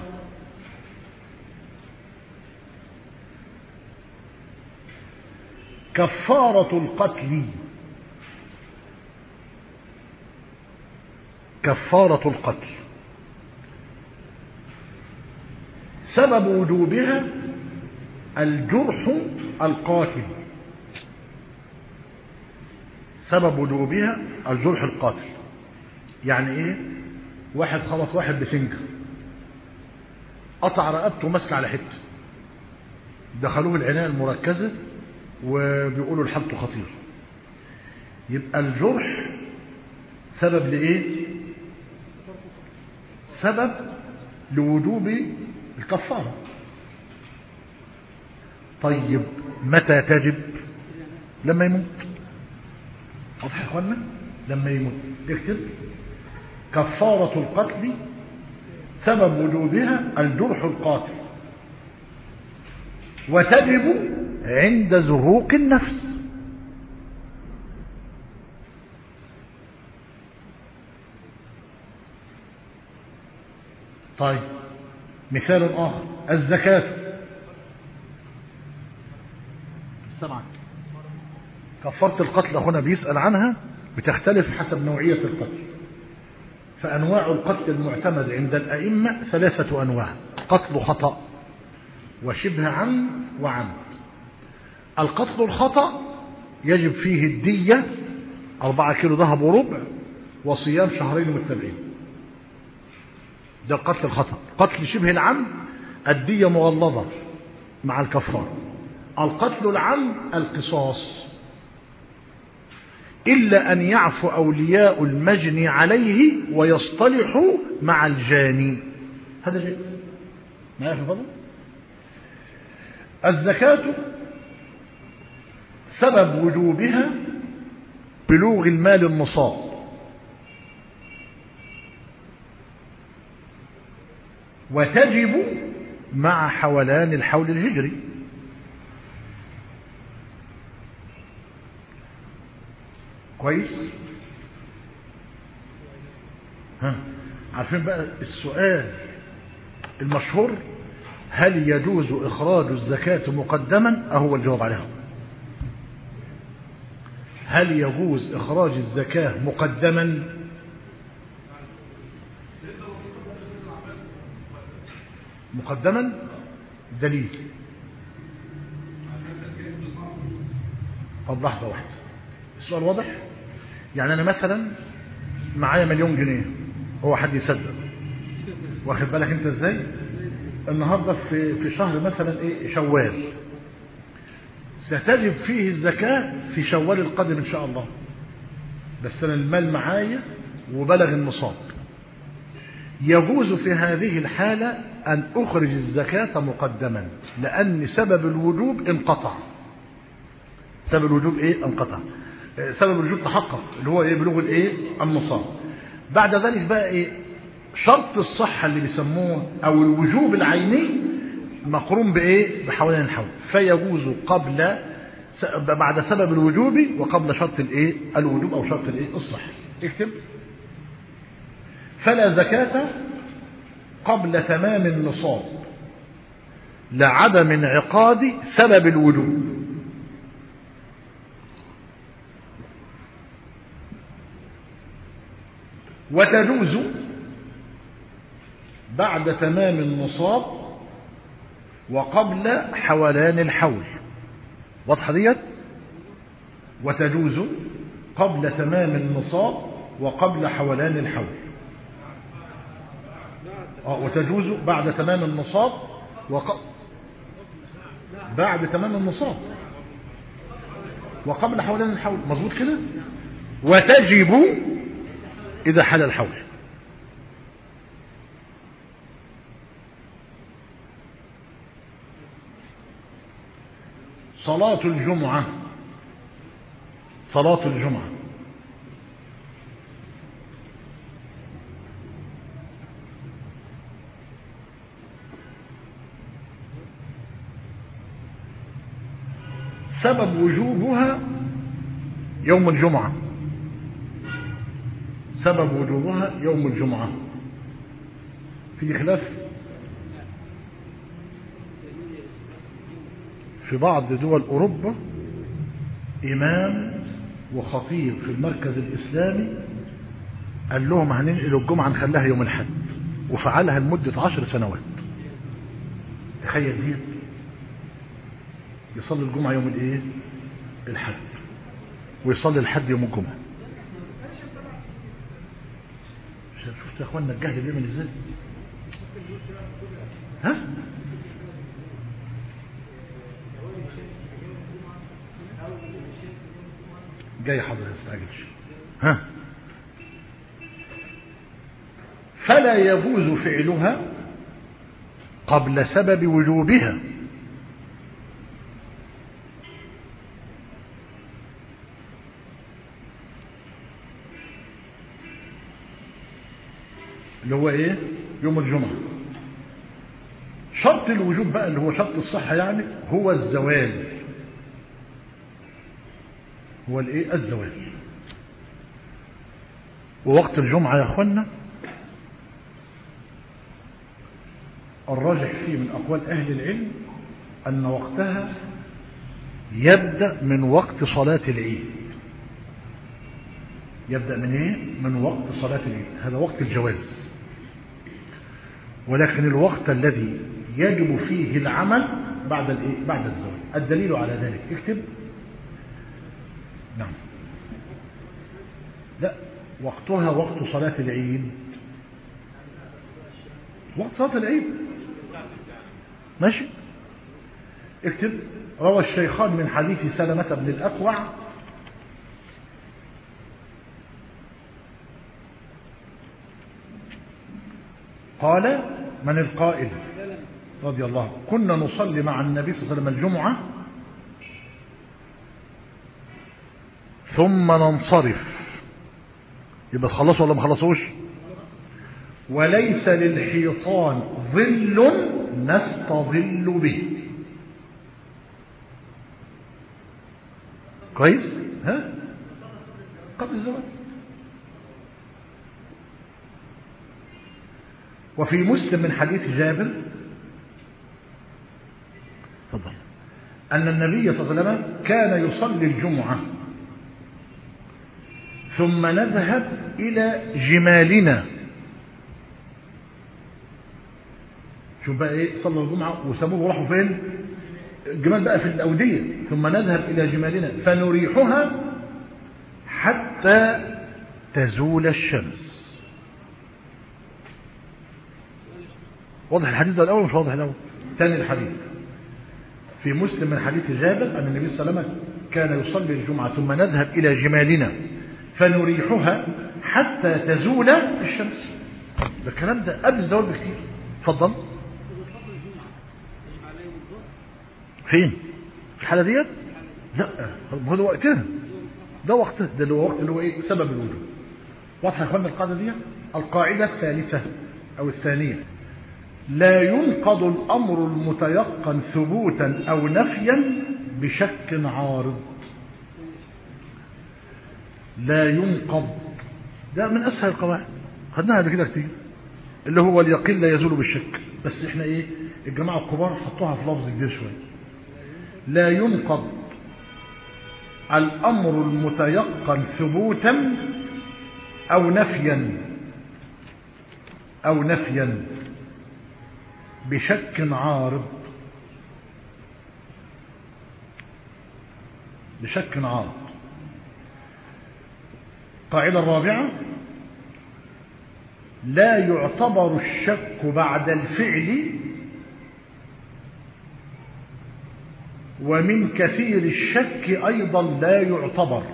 [SPEAKER 1] كفارة القتل كفارة القتل سبب وجوبها الجرح القاتل سبب وجوبها الجرح القاتل يعني ايه واحد خبط واحد بسنجة قطع رقبته ومسك على حته دخلوه العناية المركزة وبيقولوا لحالته خطير يبقى الجرح سبب لايه سبب لوجوب الكفارة طيب متى تجب لما يموت واضح يا اخوانا لما يموت اكتب كفارة القتل سبب وجوبها الجرح القاتل وتجب عند زهوق النفس طيب مثال آخر الزكاة سمعك كفارة القتل هنا بيسأل عنها بتختلف حسب نوعية القتل فأنواع القتل المعتمد عند الأئمة ثلاثة أنواع قتل خطأ وشبه عمد وعمد القتل الخطأ يجب فيه الدية أربعة كيلو ذهب وربع وصيام شهرين متبعين ده القتل الخطأ قتل شبه العمد الدية مغلظة مع الكفارة القتل العمد القصاص إلا أن يعفو أولياء المجني عليه ويصطلحوا مع الجاني هذا جيد ما يعرف فضل الزكاة سبب وجوبها بلوغ المال النصاب وتجب مع حولان الحول الهجري كويس ها عارفين بقى السؤال المشهور هل يجوز إخراج الزكاة مقدما أهو الجواب عليها هل يجوز إخراج الزكاة مقدما مقدما دليل طب لحظة واحدة السؤال واضح يعني أنا مثلا معايا مليون جنيه هو حد يصدق واخد بالك انت ازاي النهاردة في, في شهر مثلا ايه شوال ستجب فيه الزكاة في شوال القادم ان شاء الله بس انا المال معايا وبلغ النصاب يجوز في هذه الحالة أن أخرج الزكاة مقدما لأن سبب الوجوب انقطع سبب الوجوب إيه انقطع سبب الوجوب تحقق اللي هو إيه بلوغ الإيه النصاب بعد ذلك بقى إيه شرط الصحة اللي بيسموه أو الوجوب العيني مقرون بإيه بحوالين الحول فيجوز قبل بعد سبب الوجوب وقبل شرط الإيه الوجوب أو شرط الإيه الصحة اكتب فلا زكاة قبل تمام النصاب لعدم انعقاد سبب الوجوب وتجوز بعد تمام النصاب وقبل حولان الحول واضحة ديت وتجوز قبل تمام النصاب وقبل حولان الحول آه وتجوز بعد تمام النصاب وق... بعد تمام النصاب وقبل حولان الحول مظبوط كده وتجب إذا حل الحول صلاة الجمعة صلاة الجمعة سبب وجوبها يوم الجمعة سبب وجوبها يوم الجمعة في خلاف في بعض دول أوروبا إمام وخطيب في المركز الإسلامي قال لهم هننقل الجمعة نخليها يوم الحد وفعلها لمدة عشر سنوات تخيل دي يصلي الجمعة يوم الايه الحد ويصلي الحد يوم الجمعة شفت يا اخوانا الجهل بيعمل ازاي ها جاي حضرتك استعجلش ها فلا يجوز فعلها قبل سبب وجوبها اللي هو ايه يوم الجمعة شرط الوجوب بقى اللي هو شرط الصحة يعني هو الزوال هو الايه الزوال ووقت الجمعة يا اخوانا الراجح فيه من أقوال أهل العلم أن وقتها يبدأ من وقت صلاة العيد يبدأ من إيه؟ من وقت صلاة العيد هذا وقت الجواز ولكن الوقت الذي يجب فيه العمل بعد الإيه؟ بعد الزواج الدليل على ذلك اكتب نعم لا وقتها وقت صلاة العيد وقت صلاة العيد ماشي اكتب روى الشيخان من حديث سلمة بن الأكوع قال من القائل رضي الله كنا نصلي مع النبي صلى الله عليه وسلم الجمعة ثم ننصرف يبقى تخلصوا ولا ما خلصوش وليس للحيطان ظل نستظل به كويس ها قبل الزواج وفي مسلم من حديث جابر تفضل أن النبي صلى الله عليه وسلم كان يصلي الجمعة ثم نذهب إلى جمالنا شوف بقى ايه صلوا الجمعة وسابوه وراحوا فين الجمال بقى في الأودية ثم نذهب إلى جمالنا فنريحها حتى تزول الشمس واضح الحديث ده الأول مش واضح الأول ثاني الحديث في مسلم من حديث جابر أن النبي صلى الله عليه وسلم كان يصلي الجمعة ثم نذهب إلى جمالنا فنريحها حتى تزول الشمس ده الكلام ده قبل الزوال بكثير اتفضل فين في الحالة ديت لا هو ده وقتها ده وقتها ده اللي هو وقت اللي هو ايه سبب الوجود واضحه يا اخوانا القاعده دي القاعده الثالثه او الثانيه لا ينقض الامر المتيقن ثبوتا او نفيا بشك عارض لا ينقض ده من اسهل القواعد خدناها قبل كده كتير اللي هو اليقين لا يزول بالشك بس احنا ايه الجماعه الكبار حطوها في لفظ كبير شويه لا ينقض الامر المتيقن ثبوتا او نفيا او نفيا بشك عارض بشك عارض القاعده الرابعه لا يعتبر الشك بعد الفعل ومن كثير الشك أيضا لا يعتبر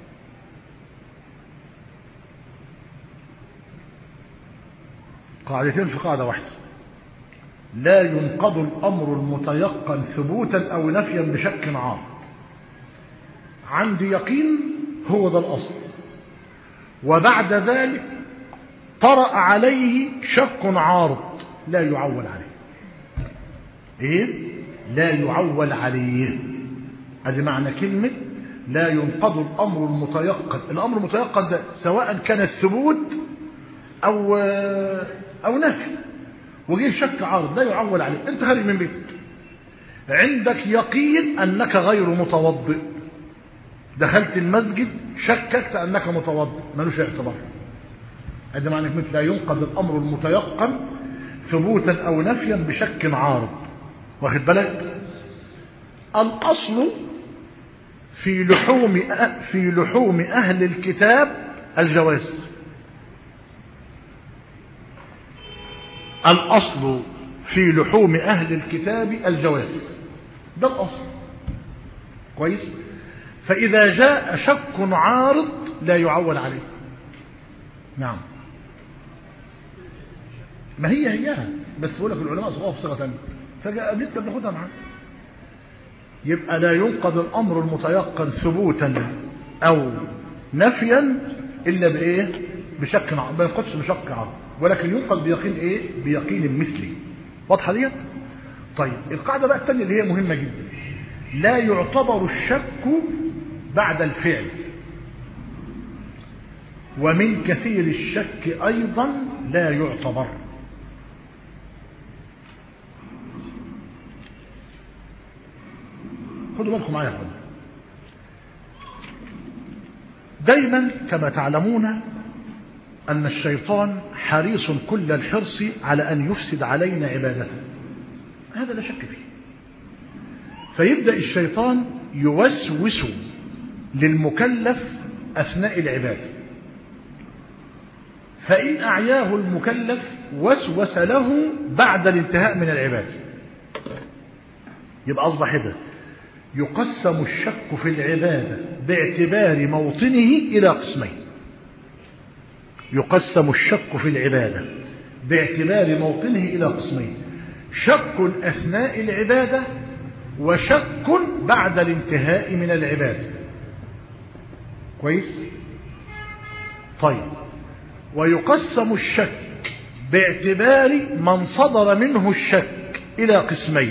[SPEAKER 1] قاعدتين في قاعدة واحدة لا ينقض الأمر المتيقن ثبوتا أو نفيا بشك عارض عندي يقين هو ده الأصل وبعد ذلك طرأ عليه شك عارض لا يعول عليه ايه لا يعول عليه هذه معنى كلمة لا ينقض الأمر المتيقن الأمر المتيقن ده سواء كان الثبوت أو أو نفي وجه شك عارض لا يعول عليه أنت خارج من بيتك عندك يقين أنك غير متوضئ دخلت المسجد شككت أنك متوضئ ملوش اعتبار هذا معنى كلمة لا ينقض الأمر المتيقن ثبوتا أو نفيا بشك عارض واخد بالك الأصل في لحوم في لحوم أهل الكتاب الجواز الأصل في لحوم أهل الكتاب الجواز ده الأصل كويس فإذا جاء شك عارض لا يعول عليه نعم ما هي هيها بس بقول لك العلماء صغار في صيغه ثانيه فجاء قابلتنا بناخدها معانا يبقى لا ينقض الامر المتيقن ثبوتا او نفيا الا بايه بشك ما ينقضش بشك عرض ولكن ينقض بيقين ايه بيقين مثلي واضحه ديت طيب القاعده بقى الثانيه اللي هي مهمه جدا لا يعتبر الشك بعد الفعل ومن كثير الشك ايضا لا يعتبر خدوا بالكم معايا هنا دايما كما تعلمون أن الشيطان حريص كل الحرص على أن يفسد علينا عبادته هذا لا شك فيه فيبدأ الشيطان يوسوس للمكلف أثناء العبادة فإن أعياه المكلف وسوس له بعد الانتهاء من العبادة يبقى أصبح ده يقسم الشك في العبادة باعتبار موطنه إلى قسمين يقسم الشك في العبادة باعتبار موطنه إلى قسمين شك أثناء العبادة وشك بعد الانتهاء من العبادة كويس طيب ويقسم الشك باعتبار من صدر منه الشك إلى قسمين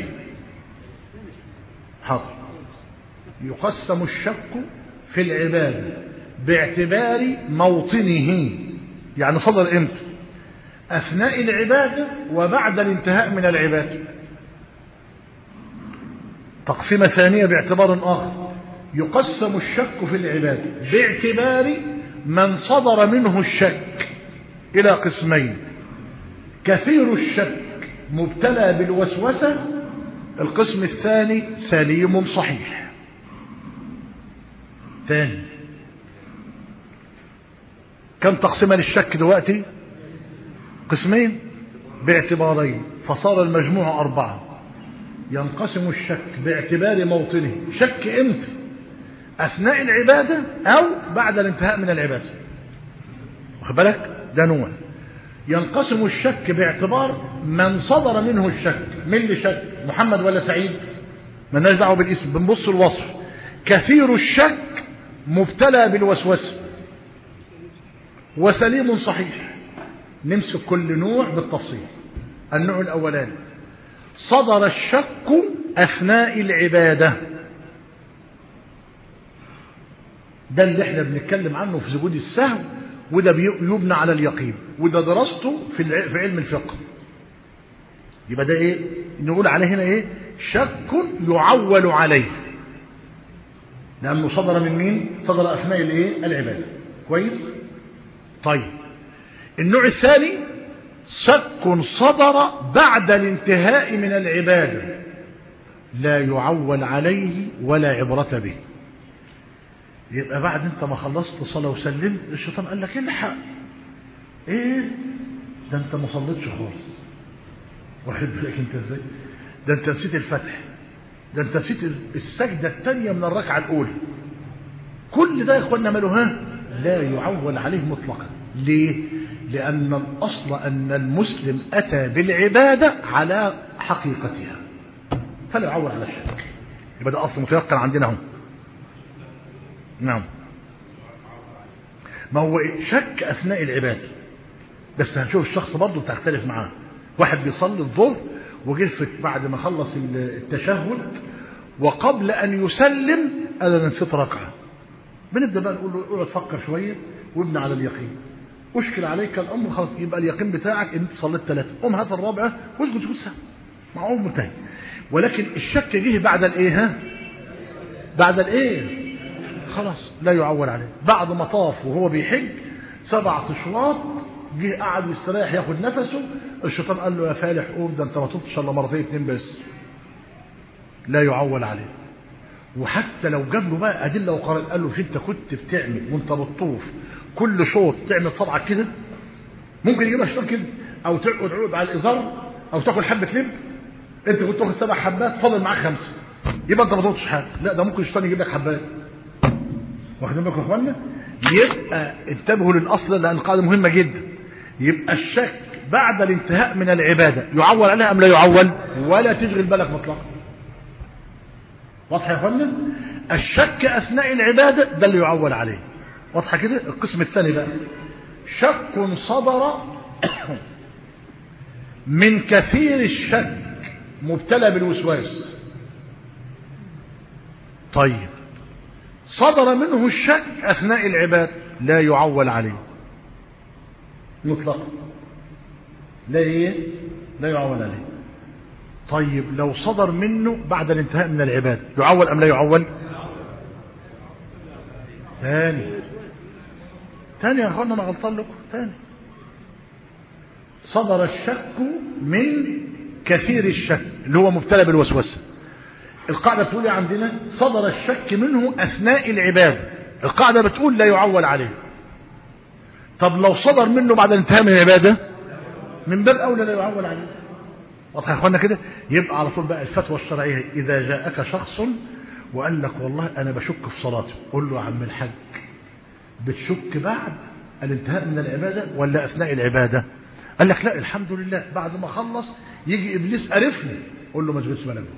[SPEAKER 1] حاضر يقسم الشك في العبادة باعتبار موطنه يعني صدر امتى أثناء العبادة وبعد الانتهاء من العبادة تقسيمة ثانية باعتبار آخر يقسم الشك في العبادة باعتبار من صدر منه الشك إلى قسمين كثير الشك مبتلى بالوسوسة القسم الثاني سليم صحيح ثاني كم تقسيمة للشك دلوقتي قسمين باعتبارين فصار المجموع أربعة ينقسم الشك باعتبار موطنه شك امتى أثناء العبادة أو بعد الانتهاء من العبادة واخد بالك ده نوع ينقسم الشك باعتبار من صدر منه الشك من اللي شك محمد ولا سعيد مالناش دعوه بالاسم بنبص الوصف كثير الشك مبتلى بالوسوسه وسليم صحيح نمسك كل نوع بالتفصيل النوع الاولاني صدر الشك اثناء العباده ده اللي احنا بنتكلم عنه في سجود السهو وده يبنى على اليقين وده درسته في في علم الفقه يبقى ده ايه نقول عليه هنا ايه شك يعول عليه لانه صدر من مين صدر اثناء الايه العباده كويس طيب النوع الثاني شك صدر بعد الانتهاء من العباده لا يعول عليه ولا عبره به يبقى بعد انت ما خلصت صلاة وسلمت الشيطان قال لك الحق ايه ده انت ما صليتش خالص واخد بالك انت ازاي ده انت نسيت الفتح ده انت نسيت السجدة الثانية من الركعة الأولى كل ده يا اخوانا ماله ها لا يعول عليه مطلقا ليه لأن الأصل أن المسلم أتى بالعبادة على حقيقتها فلا يعول على الشرك يبقى ده أصل متيقن عندنا هم نعم ما هو شك أثناء العبادة بس هنشوف الشخص برضه تختلف معاه واحد بيصلي الظهر وجه بعد ما خلص التشهد وقبل أن يسلم أنا نسيت ركعة بنبدأ بقى نقول له اقعد فكر شوية وابني على اليقين أشكل عليك الأمر خلاص يبقى اليقين بتاعك إن أنت صليت ثلاثة قوم هات الرابعة واسجد سجود سهل معقول منتهي ولكن الشك جه بعد الايه ها بعد الايه خلاص لا يعول عليه بعد ما طاف وهو بيحج سبع اشواط جه قعد يستريح ياخد نفسه الشيطان قال له يا فالح قوم ده انت ما طفتش الا مرتين اتنين بس لا يعول عليه وحتى لو جاب له بقى ادله وقرن قال له انت كنت بتعمل وانت بتطوف كل شوط تعمل صبعك كده ممكن يجيبها الشيطان كده او تقعد عود على الازار او تاكل حبه لب انت كنت تاخد سبع حبات فاضل معاك خمسه يبقى انت ما طلبتش حاجه لا ده ممكن الشيطان يجيب لك حبات واخدين بالكم يا اخوانا يبقى انتبهوا للاصل لان قاعده مهمه جدا يبقى الشك بعد الانتهاء من العباده يعول عليها ام لا يعول ولا تشغل بالك مطلقا واضحه يا اخوانا الشك اثناء العباده ده اللي يعول عليه واضحه كده القسم الثاني بقى شك صدر من كثير الشك مبتلى بالوسواس طيب صدر منه الشك أثناء العباد لا يعول عليه مطلقا لا ايه لا يعول عليه طيب لو صدر منه بعد الانتهاء من العباد يعول أم لا يعول ثاني ثاني يا اخوانا انا غلطان لكم ثاني صدر الشك من كثير الشك اللي هو مبتلى بالوسوسه القاعده بتقول إيه عندنا صدر الشك منه اثناء العباده القاعده بتقول لا يعول عليه طب لو صدر منه بعد الانتهاء من العباده من باب اولى لا يعول عليه واضح يا اخوانا كده يبقى على طول بقى الفتوى الشرعيه اذا جاءك شخص وقال لك والله انا بشك في صلاتي قول له يا عم الحاج بتشك بعد الانتهاء من العباده ولا اثناء العباده قال لك لا الحمد لله بعد ما خلص يجي ابليس قرفني قول له ما تشغلش بالك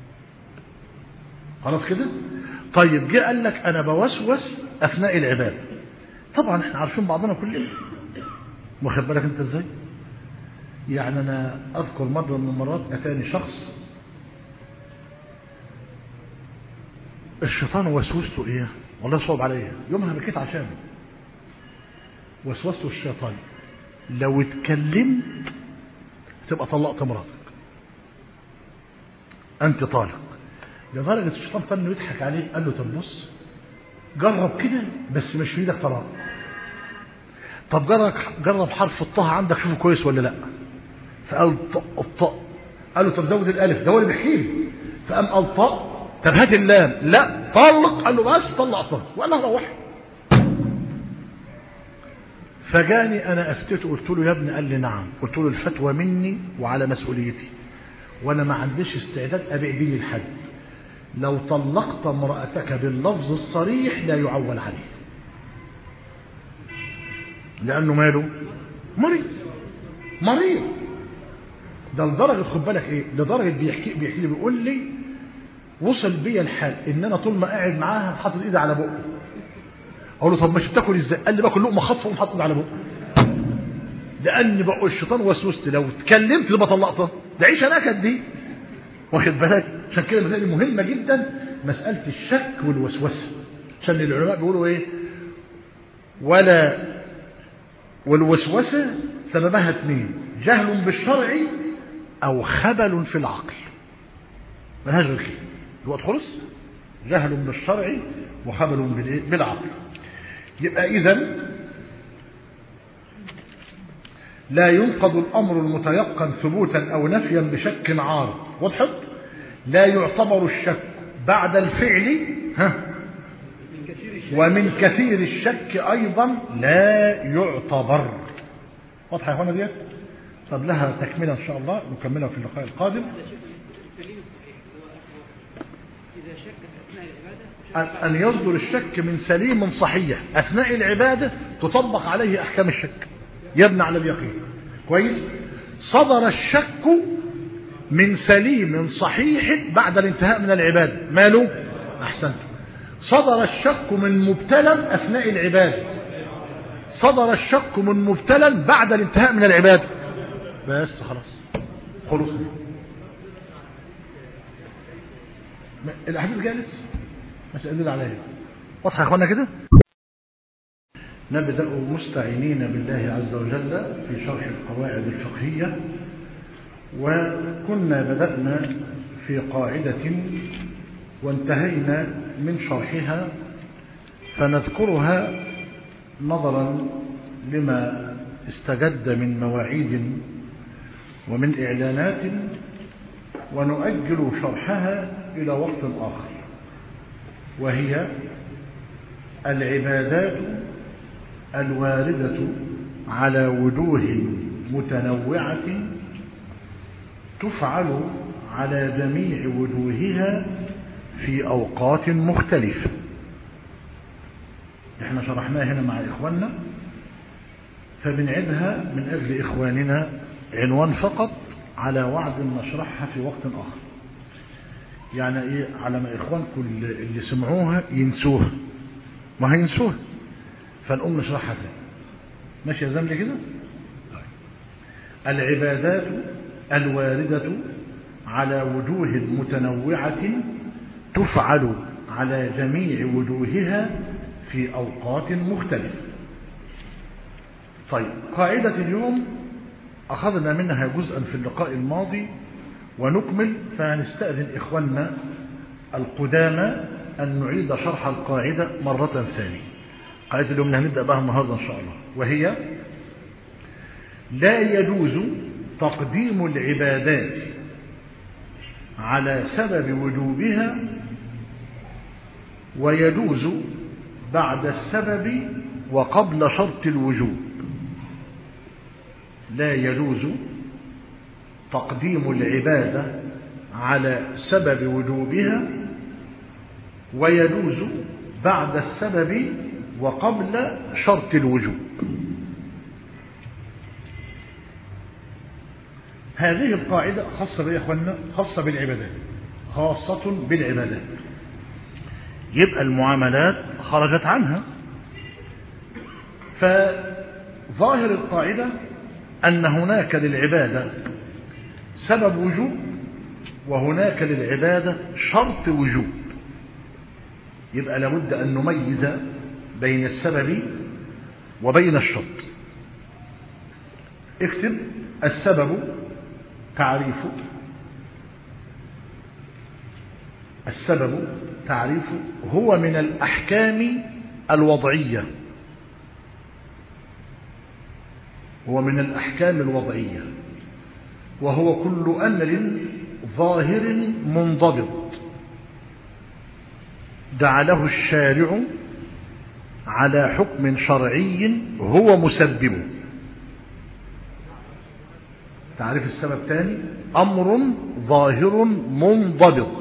[SPEAKER 1] خلاص كده طيب جه قال لك انا بوسوس اثناء العباده طبعا احنا عارفين بعضنا كلنا واخد بالك انت ازاي يعني انا اذكر مره من المرات اتاني شخص الشيطان وسوسته ايه والله صعب عليا يومها بكيت عشانه وسوسته الشيطان لو اتكلمت تبقى طلقت مراتك انت طالق لدرجة الشيطان كان انه يضحك عليه قال له طب بص جرب كده بس مش في ايدك طلاق طب جرب جرب حرف الطه عندك شوفه كويس ولا لا فقال طق الطاء قال له طب زود الالف ده هو اللي بيحكي لي فقام قال طاء طب هات اللام لا طلق قال له بس طلق طلق وقال له روح فجاني انا افتته قلت له يا ابني قال لي نعم قلت له الفتوى مني وعلى مسؤوليتي وانا ما عنديش استعداد ابيع ديني لحد لو طلقت امرأتك باللفظ الصريح لا يعول عليه لانه ماله مريض مريض ده لدرجه خد بالك ايه لدرجه بيحكي بيحكي لي بيقول لي وصل بيا الحال ان انا طول ما قاعد معاها حاطط ايدي على بقه اقول له طب مش بتاكل ازاي قال لي باكل لقمه خطفه ومحط ايدي على بقه لان بقى الشيطان وسوست لو اتكلمت تبقى طلقتها ده عيشه نكد دي واخد بالك عشان كده المساله دي مهمه جدا مساله الشك والوسوسه عشان العلماء بيقولوا ايه ولا والوسوسه سببها اثنين جهل بالشرع او خبل في العقل ملهاش غير كده الوقت خلص جهل بالشرع وخبل بالعقل يبقى اذا لا ينقض الامر المتيقن ثبوتا او نفيا بشك عارض وضحت لا يعتبر الشك بعد الفعل ها ومن كثير الشك ايضا لا يعتبر واضحه يا اخوانا ديت طب لها تكمله ان شاء الله نكملها في اللقاء القادم أن يصدر الشك من سليم صحيح أثناء العبادة تطبق عليه أحكام الشك يبنى على اليقين كويس صدر الشك من سليم صحيح بعد الانتهاء من العبادة ماله أحسنت صدر الشك من مبتلى أثناء العبادة صدر الشك من مبتلى بعد الانتهاء من العبادة بس خلاص خلص الأحاديث جالس مش قلل عليها واضحة يا أخوانا كده نبدأ مستعينين بالله عز وجل في شرح القواعد الفقهية وكنا بدأنا في قاعدة وانتهينا من شرحها فنذكرها نظرا لما استجد من مواعيد ومن إعلانات ونؤجل شرحها إلى وقت آخر وهي العبادات الواردة على وجوه متنوعة تفعل على جميع وجوهها في أوقات مختلفة احنا شرحناها هنا مع إخواننا فبنعيدها من أجل إخواننا عنوان فقط على وعد نشرحها في وقت آخر يعني إيه على ما إخوانكم اللي سمعوها ينسوها ما هينسوها فنقوم نشرحها تاني ماشي يا زملي كده العبادات الواردة على وجوه متنوعة تفعل على جميع وجوهها في أوقات مختلفة طيب قاعدة اليوم أخذنا منها جزءا في اللقاء الماضي ونكمل فنستأذن إخواننا القدامى أن نعيد شرح القاعدة مرة ثانية قاعدة اليوم هنبدأ بها النهاردة إن شاء الله وهي لا يجوز تقديم العبادات على سبب وجوبها ويجوز بعد السبب وقبل شرط الوجوب لا يجوز تقديم العبادة على سبب وجوبها ويجوز بعد السبب وقبل شرط الوجوب هذه القاعدة خاصة بإيه يا أخوانا خاصة بالعبادات خاصة بالعبادات يبقى المعاملات خرجت عنها فظاهر القاعدة أن هناك للعبادة سبب وجوب وهناك للعبادة شرط وجوب يبقى لابد أن نميز بين السبب وبين الشرط اكتب السبب تعريفه السبب تعريفه هو من الأحكام الوضعية هو من الأحكام الوضعية وهو كل أمر ظاهر منضبط جعله الشارع على حكم شرعي هو مسببه تعريف السبب تاني أمر ظاهر منضبط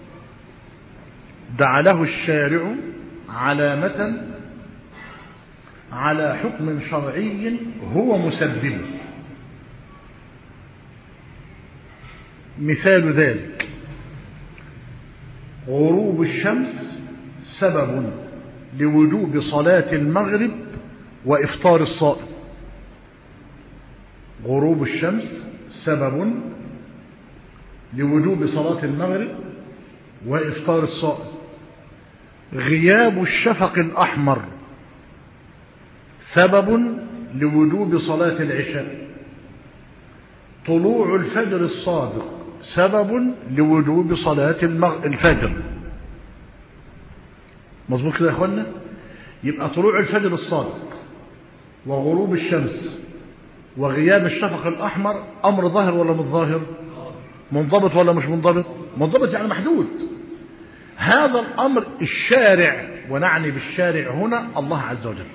[SPEAKER 1] جعله الشارع علامة على حكم شرعي هو مسببه مثال ذلك غروب الشمس سبب لوجوب صلاة المغرب وإفطار الصائم غروب الشمس سبب لوجوب صلاة المغرب وإفطار الصائم غياب الشفق الأحمر سبب لوجوب صلاة العشاء طلوع الفجر الصادق سبب لوجوب صلاة الفجر مظبوط كده يا اخوانا يبقى طلوع الفجر الصادق وغروب الشمس وغياب الشفق الأحمر أمر ظاهر ولا مش ظاهر منضبط ولا مش منضبط منضبط يعني محدود هذا الأمر الشارع ونعني بالشارع هنا الله عز وجل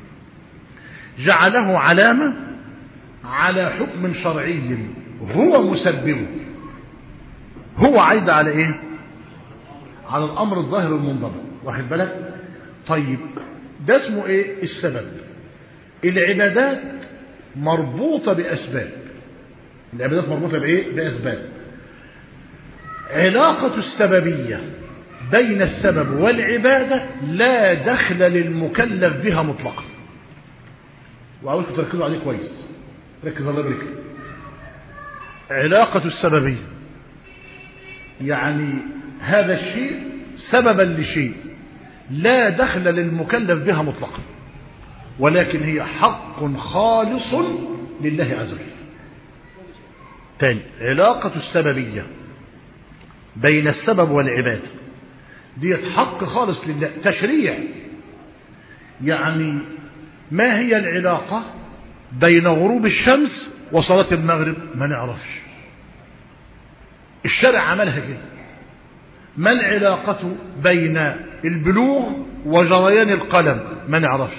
[SPEAKER 1] جعله علامة على حكم شرعي هو مسببه هو عايد على ايه على الامر الظاهر المنضبط واخد بالك طيب ده اسمه ايه السبب العبادات مربوطة بأسباب العبادات مربوطة بإيه بأسباب علاقة السببية بين السبب والعبادة لا دخل للمكلف بها مطلقا وعاوزكم تركزوا عليه كويس ركز الله يبارك علاقة السببية يعني هذا الشيء سببا لشيء لا دخل للمكلف بها مطلقا ولكن هي حق خالص لله عز وجل تاني علاقة السببية بين السبب والعبادة دي حق خالص لله تشريع يعني ما هي العلاقة بين غروب الشمس وصلاة المغرب ما نعرفش الشرع عملها كده ما العلاقة بين البلوغ وجريان القلم ما نعرفش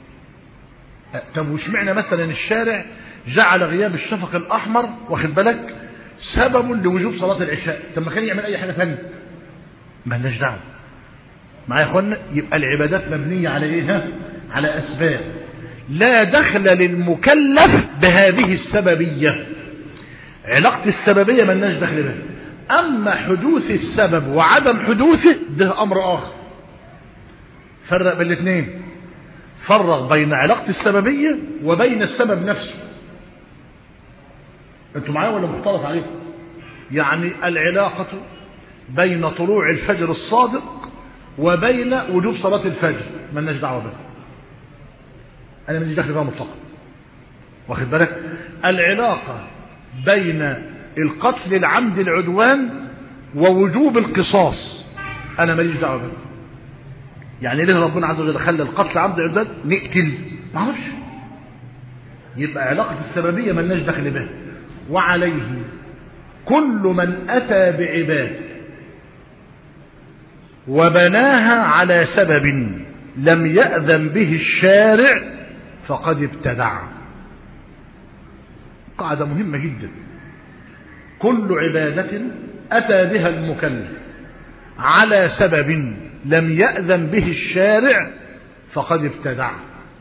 [SPEAKER 1] طب وش معنى مثلا الشارع جعل غياب الشفق الأحمر واخد بالك سبب لوجوب صلاة العشاء طب ما كان يعمل أي حاجة ثانيه ما لناش دعوة معايا يا اخوانا يبقى العبادات مبنية على ايه ها؟ على أسباب لا دخل للمكلف بهذه السببية علاقة السببية ما لناش دخل بها أما حدوث السبب وعدم حدوثه ده أمر آخر فرق بين الاثنين فرق بين علاقة السببية وبين السبب نفسه انتوا معايا ولا مختلط عليكم يعني العلاقة بين طلوع الفجر الصادق وبين وجوب صلاة الفجر ما لناش دعوة بها أنا ماليش دخل فيها مطلقا واخد بالك العلاقة بين القتل العمد العدوان ووجوب القصاص أنا ماليش دعوة بها يعني ليه ربنا عز وجل خلى القتل عمد العدوان نقتل ما اعرفش يبقى علاقة السببية ما لناش دخل بها وعليه كل من أتى بعباد وبناها على سبب لم يأذن به الشارع فقد ابتدع قاعدة مهمة جدا كل عبادة أتى بها المكلف على سبب لم يأذن به الشارع فقد ابتدع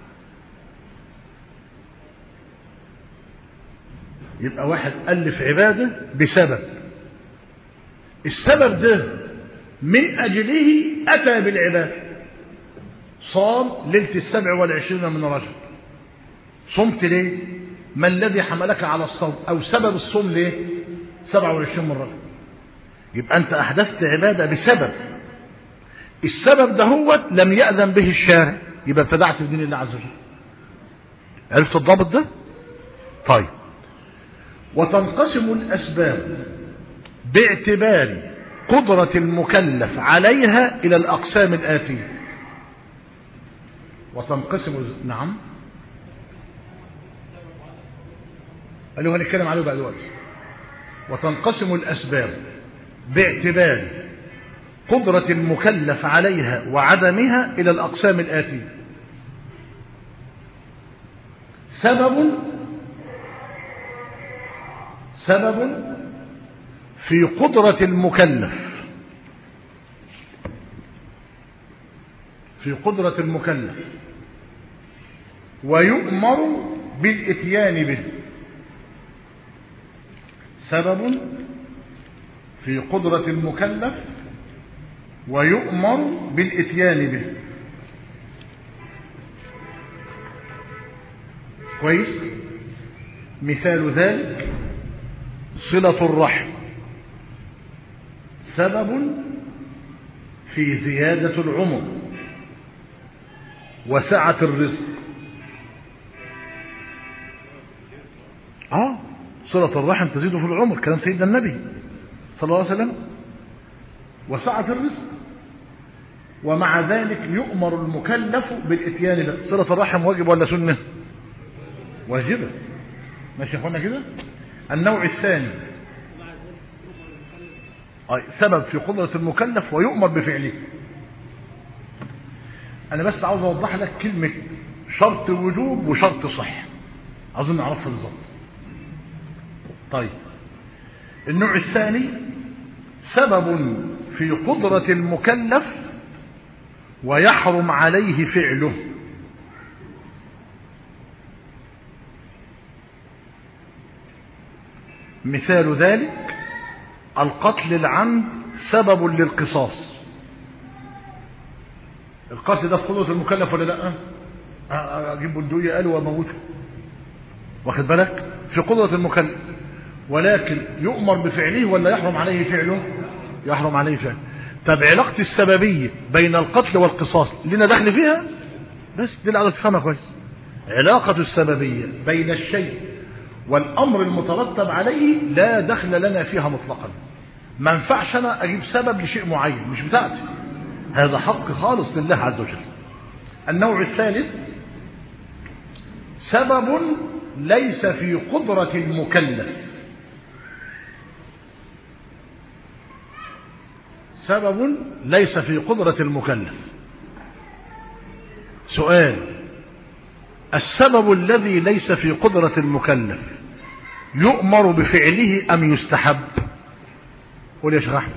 [SPEAKER 1] يبقى واحد ألف عبادة بسبب السبب ده من أجله أتى بالعبادة صام ليلة السبع والعشرين من رجب صمت ليه ما الذي حملك على الصوم أو سبب الصوم ليه سبع وعشرين من رجب يبقى أنت أحدثت عبادة بسبب السبب ده هو لم يأذن به الشارع يبقى ابتدعت في دين الله عز وجل عرفت الضابط ده طيب وتنقسم الأسباب باعتبار قدرة المكلف عليها إلى الأقسام الآتية وتنقسم نعم اللي هو هنتكلم عليه بعد وقت وتنقسم الأسباب باعتبار قدرة المكلف عليها وعدمها إلى الأقسام الآتية سبب سبب في قدرة المكلف في قدرة المكلف ويؤمر بالاتيان به سبب في قدرة المكلف ويؤمر بالاتيان به كويس مثال ذلك صلة الرحم سبب في زيادة العمر وسعة الرزق اه صلة الرحم تزيد في العمر كلام سيدنا النبي صلى الله عليه وسلم وسعة الرزق ومع ذلك يؤمر المكلف بالاتيان به صلة الرحم واجب ولا سنة واجبة ماشي يا اخوانا كده النوع الثاني سبب في قدرة المكلف ويؤمر بفعله أنا بس عاوز أوضح لك كلمة شرط وجوب وشرط صح أظن نعرفها بالظبط طيب النوع الثاني سبب في قدرة المكلف ويحرم عليه فعله مثال ذلك القتل العمد سبب للقصاص القتل ده في قدرة المكلف ولا لا اجيب بندقية قالوا واموته واخد بالك في قدرة المكلف ولكن يؤمر بفعله ولا يحرم عليه فعله يحرم عليه فعل طب علاقة السببية بين القتل والقصاص لنا دخل فيها بس دي اللي عايزك تفهمها كويس علاقة السببية بين الشيء والأمر المترتب عليه لا دخل لنا فيها مطلقا ما ينفعش أنا أجيب سبب لشيء معين مش بتاعتي هذا حق خالص لله عز وجل النوع الثالث سبب ليس في قدرة المكلف سبب ليس في قدرة المكلف سؤال السبب الذي ليس في قدرة المكلف يؤمر بفعله أم يستحب قول يا شيخ أحمد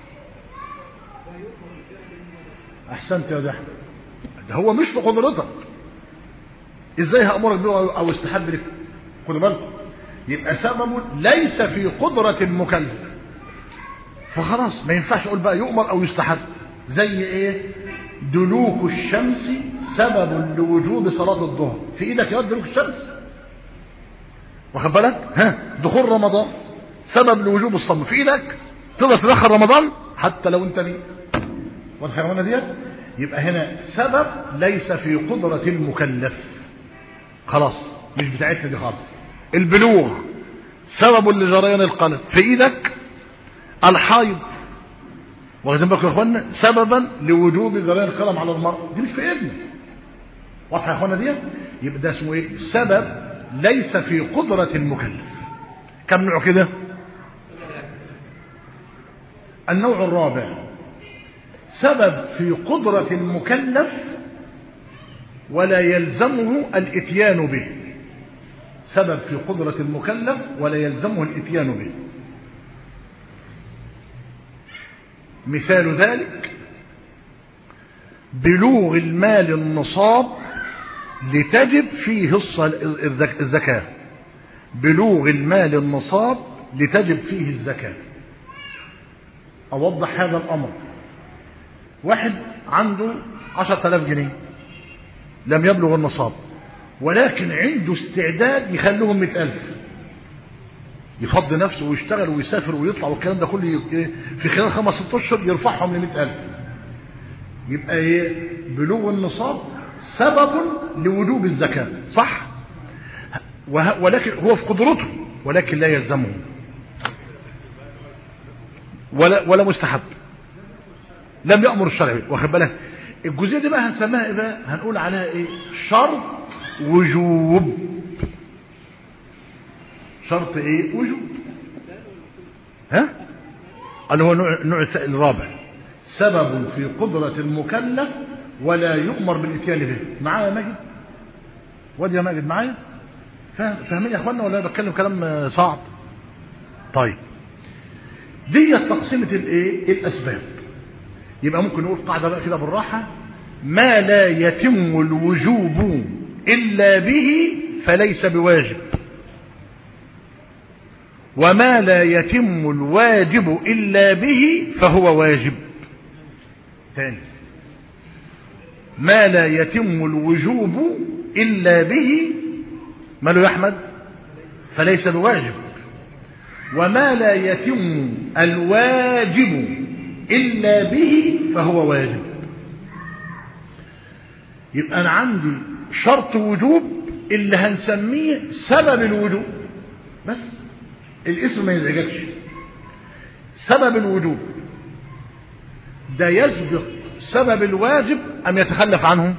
[SPEAKER 1] أحسنت يا أحمد ده هو مش في قدرتك ازاي هأمرك به أو استحب لك خدوا بالكم يبقى سبب ليس في قدرة المكلف فخلاص ما ينفعش اقول بقى يؤمر او يستحب زي ايه دلوك الشمس سبب لوجوب صلاة الظهر في ايدك يا دلوك الشمس واخد بالك ها دخول رمضان سبب لوجوب الصوم في ايدك تقدر تدخل رمضان حتى لو انت مين والخيرانه ديت يبقى هنا سبب ليس في قدرة المكلف خلاص مش بتاعتنا دي خالص البلوغ سبب لجريان القلب في ايدك الحيض واخدين بالكم يا اخوانا سببا لوجوب جريان القلم على المرء دي مش في ايدنا واضحه يا اخوانا دي يبقى ده اسمه ايه سبب ليس في قدرة المكلف كم نوع كده النوع الرابع سبب في قدرة المكلف ولا يلزمه الاتيان به سبب في قدرة المكلف ولا يلزمه الاتيان به مثال ذلك بلوغ المال النصاب لتجب فيه الزكاة بلوغ المال النصاب لتجب فيه الزكاة أوضح هذا الأمر واحد عنده عشرة آلاف جنيه لم يبلغ النصاب ولكن عنده استعداد يخليهم مئة ألف يفضي نفسه ويشتغل ويسافر ويطلع والكلام ده كله في خلال خمس ست اشهر يرفعهم لمئة ألف يبقى ايه بلوغ النصاب سبب لوجوب الزكاة صح ولكن هو في قدرته ولكن لا يلزمه ولا ولا مستحب لم يأمر الشرع واخد بالك الجزئيه دي بقى هنسميها ايه بقى هنقول عليها ايه شرط وجوب شرط ايه وجوب ها اللي هو نوع نوع الرابع سبب في قدرة المكلف ولا يؤمر بالاتيان به معايا يا ماجد وادي يا ماجد معايا فاهمين يا اخوانا ولا بتكلم كلام صعب طيب دي تقسيمة الايه الاسباب يبقى ممكن نقول قاعدة بقى كده بالراحة ما لا يتم الوجوب إلا به فليس بواجب وما لا يتم الواجب إلا به فهو واجب ثاني ما لا يتم الوجوب إلا به ما له يا أحمد فليس بواجب وما لا يتم الواجب إلا به فهو واجب يبقى أنا عندي شرط وجوب اللي هنسميه سبب الوجوب بس الاسم ما يزعجكش سبب الوجوب ده يسبق سبب الواجب أم يتخلف عنه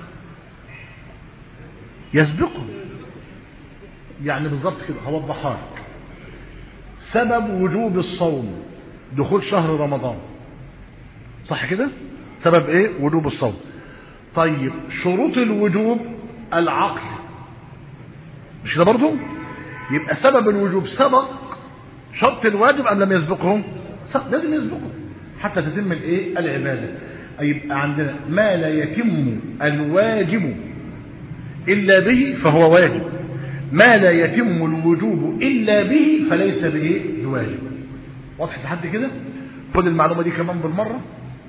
[SPEAKER 1] يسبقه يعني بالظبط كده هوضحها لك سبب وجوب الصوم دخول شهر رمضان صح كده سبب ايه وجوب الصوم طيب شروط الوجوب العقل مش كده برضه يبقى سبب الوجوب سبق شرط الواجب ام لم يسبقه لازم يسبقه حتى تتم الايه العباده يبقى عندنا ما لا يتم الواجب الا به فهو واجب ما لا يتم الوجوب الا به فليس به بواجب واضح لحد كده خد المعلومه دي كمان بالمره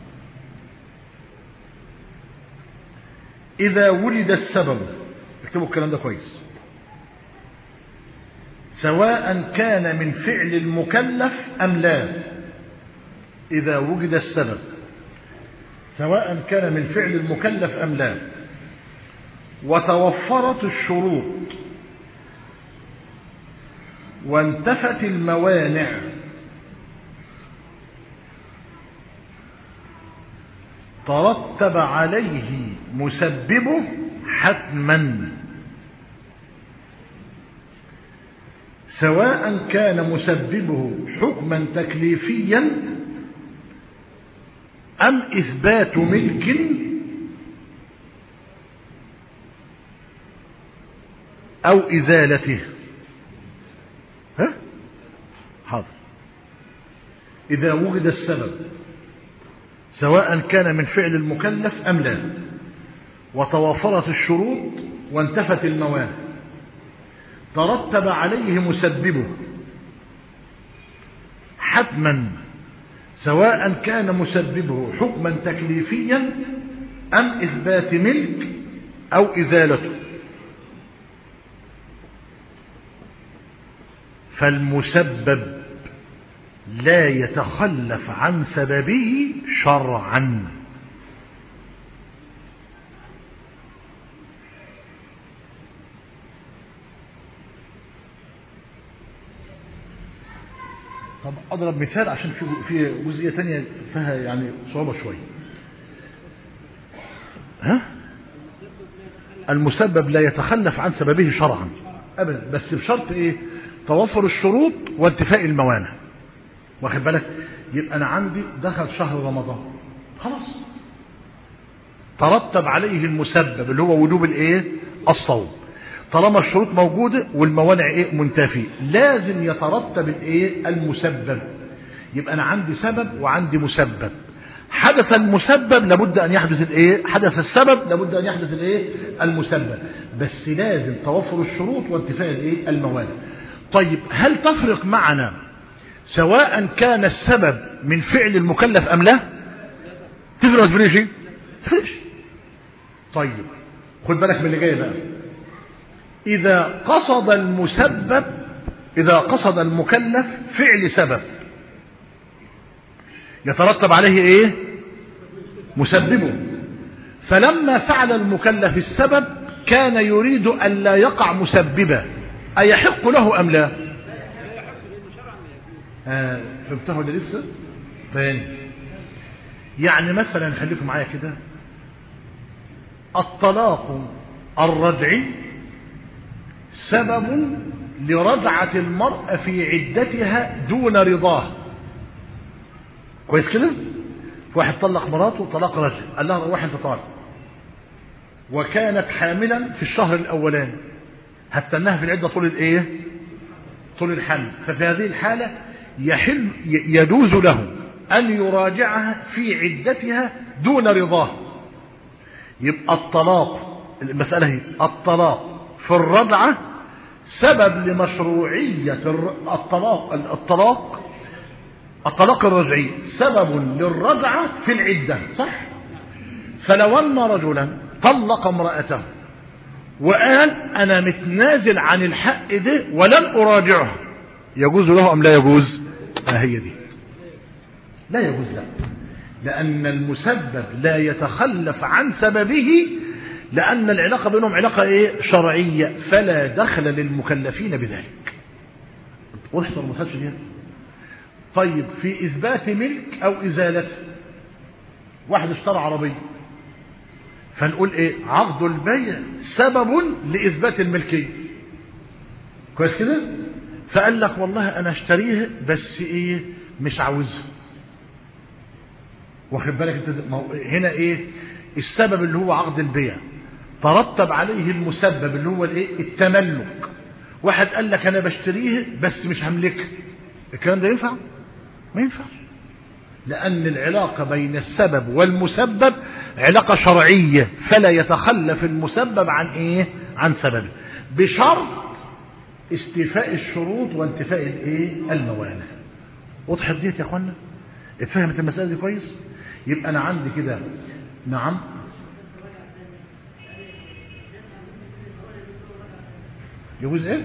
[SPEAKER 1] إذا ولد السبب اكتبوا الكلام ده كويس سواء كان من فعل المكلف أم لا إذا وجد السبب سواء كان من فعل المكلف أم لا وتوفرت الشروط وانتفت الموانع ترتب عليه مسببه حتما سواء كان مسببه حكما تكليفيا أم إثبات ملك أو إزالته ها؟ حاضر إذا وجد السبب سواء كان من فعل المكلف أم لا وتوافرت الشروط وانتفت الموانع ترتب عليه مسببه حتما سواء كان مسببه حكما تكليفيا أم إثبات ملك أو إزالته فالمسبب لا يتخلف عن سببه شرعا طب أضرب مثال عشان في في جزئية تانية فيها يعني صعوبة شوية ها المسبب لا يتخلف عن سببه شرعا أبدا بس بشرط إيه توفر الشروط وانتفاء الموانع واخد بالك يبقى أنا عندي دخل شهر رمضان خلاص ترتب عليه المسبب اللي هو وجوب الايه الصوم طالما الشروط موجودة والموانع ايه منتفية لازم يترتب الايه المسبب يبقى انا عندي سبب وعندي مسبب حدث المسبب لابد ان يحدث الايه حدث السبب لابد ان يحدث الايه المسبب بس لازم توفر الشروط وانتفاء الايه الموانع طيب هل تفرق معنا سواء كان السبب من فعل المكلف ام لا تفرق ولا تفرقش تفرقش طيب خد بالك من اللي جاي بقى إذا قصد المسبب إذا قصد المكلف فعل سبب يترتب عليه إيه مسببه فلما فعل المكلف السبب كان يريد أن لا يقع مسببا أيحق له أم لا آه فهمته ولا لسه تاني يعني مثلا خليكم معايا كده الطلاق الرجعي سبب لرجعة المرأة في عدتها دون رضاه كويس كده واحد طلق مراته طلاق رجل قال لها روح انت طالق وكانت حاملا في الشهر الاولاني هتنها في العده طول الايه طول الحمل ففي هذه الحاله يحل يجوز له ان يراجعها في عدتها دون رضاه يبقى الطلاق المساله هي الطلاق في الرضعه سبب لمشروعيه الطلاق الطلاق الطلاق الرجعي سبب للرجعه في العده صح فلو ان رجلا طلق امراته وقال انا متنازل عن الحق ده ولن اراجعها يجوز له ام لا يجوز ما هي دي لا يجوز لا لان المسبب لا يتخلف عن سببه لان العلاقه بينهم علاقه ايه شرعيه فلا دخل للمكلفين بذلك وضحت ولا ما دي طيب في اثبات ملك او ازالته واحد اشترى عربيه فنقول ايه عقد البيع سبب لاثبات الملكيه كويس كده فقال لك والله انا اشتريه بس ايه مش عاوزها واخد بالك انت هنا ايه السبب اللي هو عقد البيع ترتب عليه المسبب اللي هو الايه التملك واحد قال لك انا بشتريه بس مش هملكها الكلام ده ينفع ما ينفعش لأن العلاقة بين السبب والمسبب علاقة شرعية فلا يتخلف المسبب عن إيه؟ عن سببه بشرط استيفاء الشروط وانتفاء الإيه؟ الموانع وضحت ديت يا أخوانا اتفهمت المسألة دي كويس يبقى أنا عندي كده نعم يجوز ايه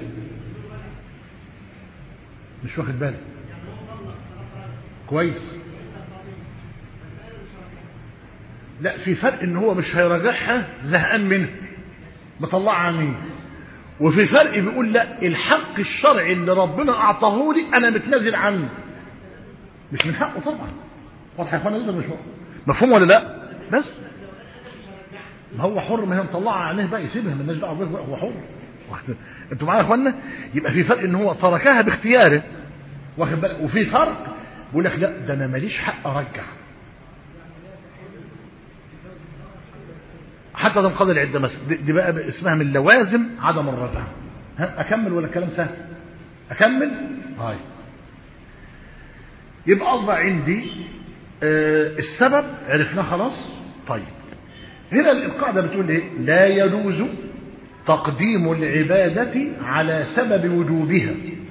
[SPEAKER 1] مش واخد بالي كويس لا في فرق ان هو مش هيراجعها زهقان منها مطلعها مين وفي فرق بيقول لا الحق الشرعي اللي ربنا اعطاه لي انا متنازل عنه مش من حقه طبعا واضح يا اخوانا مش مفهوم ولا لا بس ما هو حر ما هي مطلعه عليه بقى يسيبها مالناش دعوه بيه هو حر انتوا معايا يا اخوانا يبقى في فرق ان هو تركها باختياره واخد بالك وفي فرق بيقول لك لا ده انا ماليش حق ارجع حتى تنقضي العده مثلا دي, دي بقى اسمها من لوازم عدم الرجعه ها اكمل ولا الكلام سهل اكمل هاي يبقى اصبح عندي آه السبب عرفناه خلاص طيب هنا القاعده بتقول ايه لا يجوز تقديم العباده على سبب وجوبها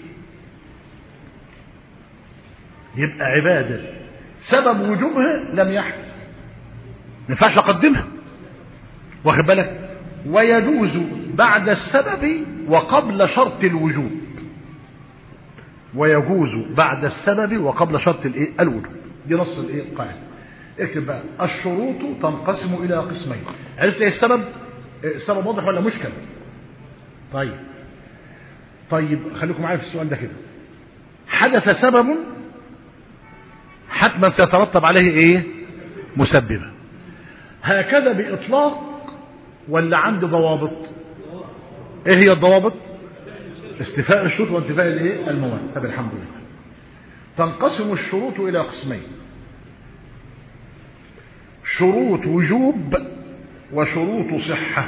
[SPEAKER 1] يبقى عباده سبب وجوبها لم يحدث ما ينفعش اقدمها واخد بالك ويجوز بعد السبب وقبل شرط الوجوب ويجوز بعد السبب وقبل شرط الايه الوجوب دي نص الايه القاعده اكتب بقى الشروط تنقسم الى قسمين عرفت ايه السبب السبب واضح ولا مشكل طيب طيب خليكم معايا في السؤال ده كده حدث سبب حتما سيترتب عليه ايه مسببا هكذا باطلاق ولا عندي ضوابط ايه هي الضوابط استيفاء الشروط وانتفاء الايه المواد طب الحمد لله تنقسم الشروط الى قسمين شروط وجوب وشروط صحة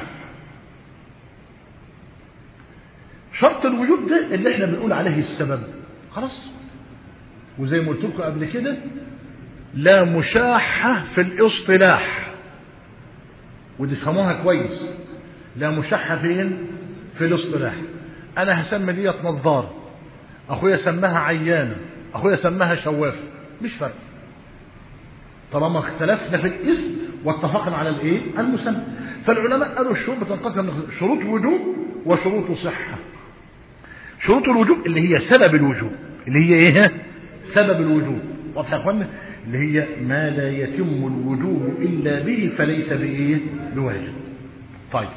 [SPEAKER 1] شرط الوجوب ده اللي احنا بنقول عليه السبب خلاص وزي ما قلت لكم قبل كده لا مشاحة في الاصطلاح ودي تفهموها كويس لا مشاحة فين في الاصطلاح انا هسمي ديت نظارة اخويا سماها عيانة اخويا سماها شوافة مش فرق طالما اختلفنا في الاسم واتفقنا على الايه المسمى فالعلماء قالوا الشروط بتنقسم شروط وجوب وشروط صحة شروط الوجوب اللي هي سبب الوجوب اللي هي ايه سبب الوجوب واضح يا اخوانا اللي هي ما لا يتم الوجوب الا به فليس بايه بواجب طيب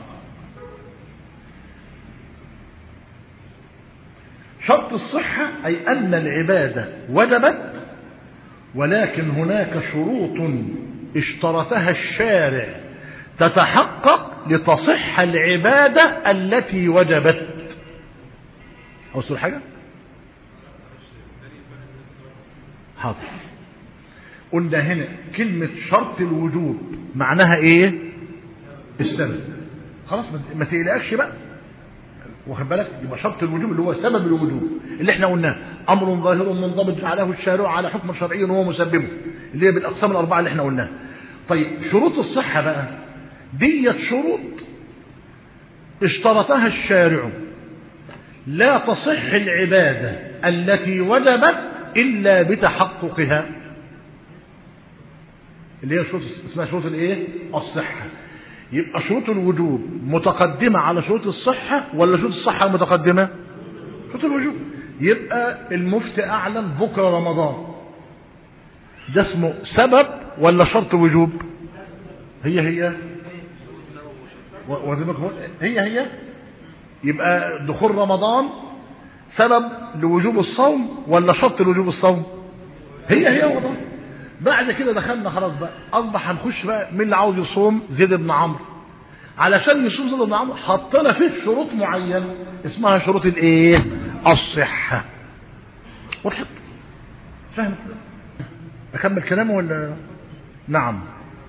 [SPEAKER 1] شرط الصحة أي أن العبادة وجبت ولكن هناك شروط اشترطها الشارع تتحقق لتصح العبادة التي وجبت أوصل حاجة حاضر قلنا هنا كلمة شرط الوجوب معناها ايه السبب خلاص ما تقلقش بقى واخد بالك يبقى شرط الوجوب اللي هو سبب الوجوب اللي احنا قلناه امر ظاهر منضبط جعله الشارع على حكم شرعي وهو مسببه اللي هي بالاقسام الاربعه اللي احنا قلناها طيب شروط الصحه بقى ديت شروط اشترطها الشارع لا تصح العباده التي وجبت الا بتحققها اللي هي شروط اسمها شروط الايه الصحه يبقى شروط الوجوب متقدمة على شروط الصحة ولا شروط الصحة متقدمة شروط الوجوب يبقى المفتي أعلن بكرة رمضان ده اسمه سبب ولا شرط وجوب هي هي هي هي يبقى دخول رمضان سبب لوجوب الصوم ولا شرط لوجوب الصوم هي هي رمضان بعد كده دخلنا خلاص بقى اصبح هنخش بقى مين اللي عاوز يصوم زيد بن عمرو علشان يصوم زيد بن عمرو حطينا فيه شروط معينه اسمها شروط الايه الصحه وضحت فاهم اكمل كلامه ولا نعم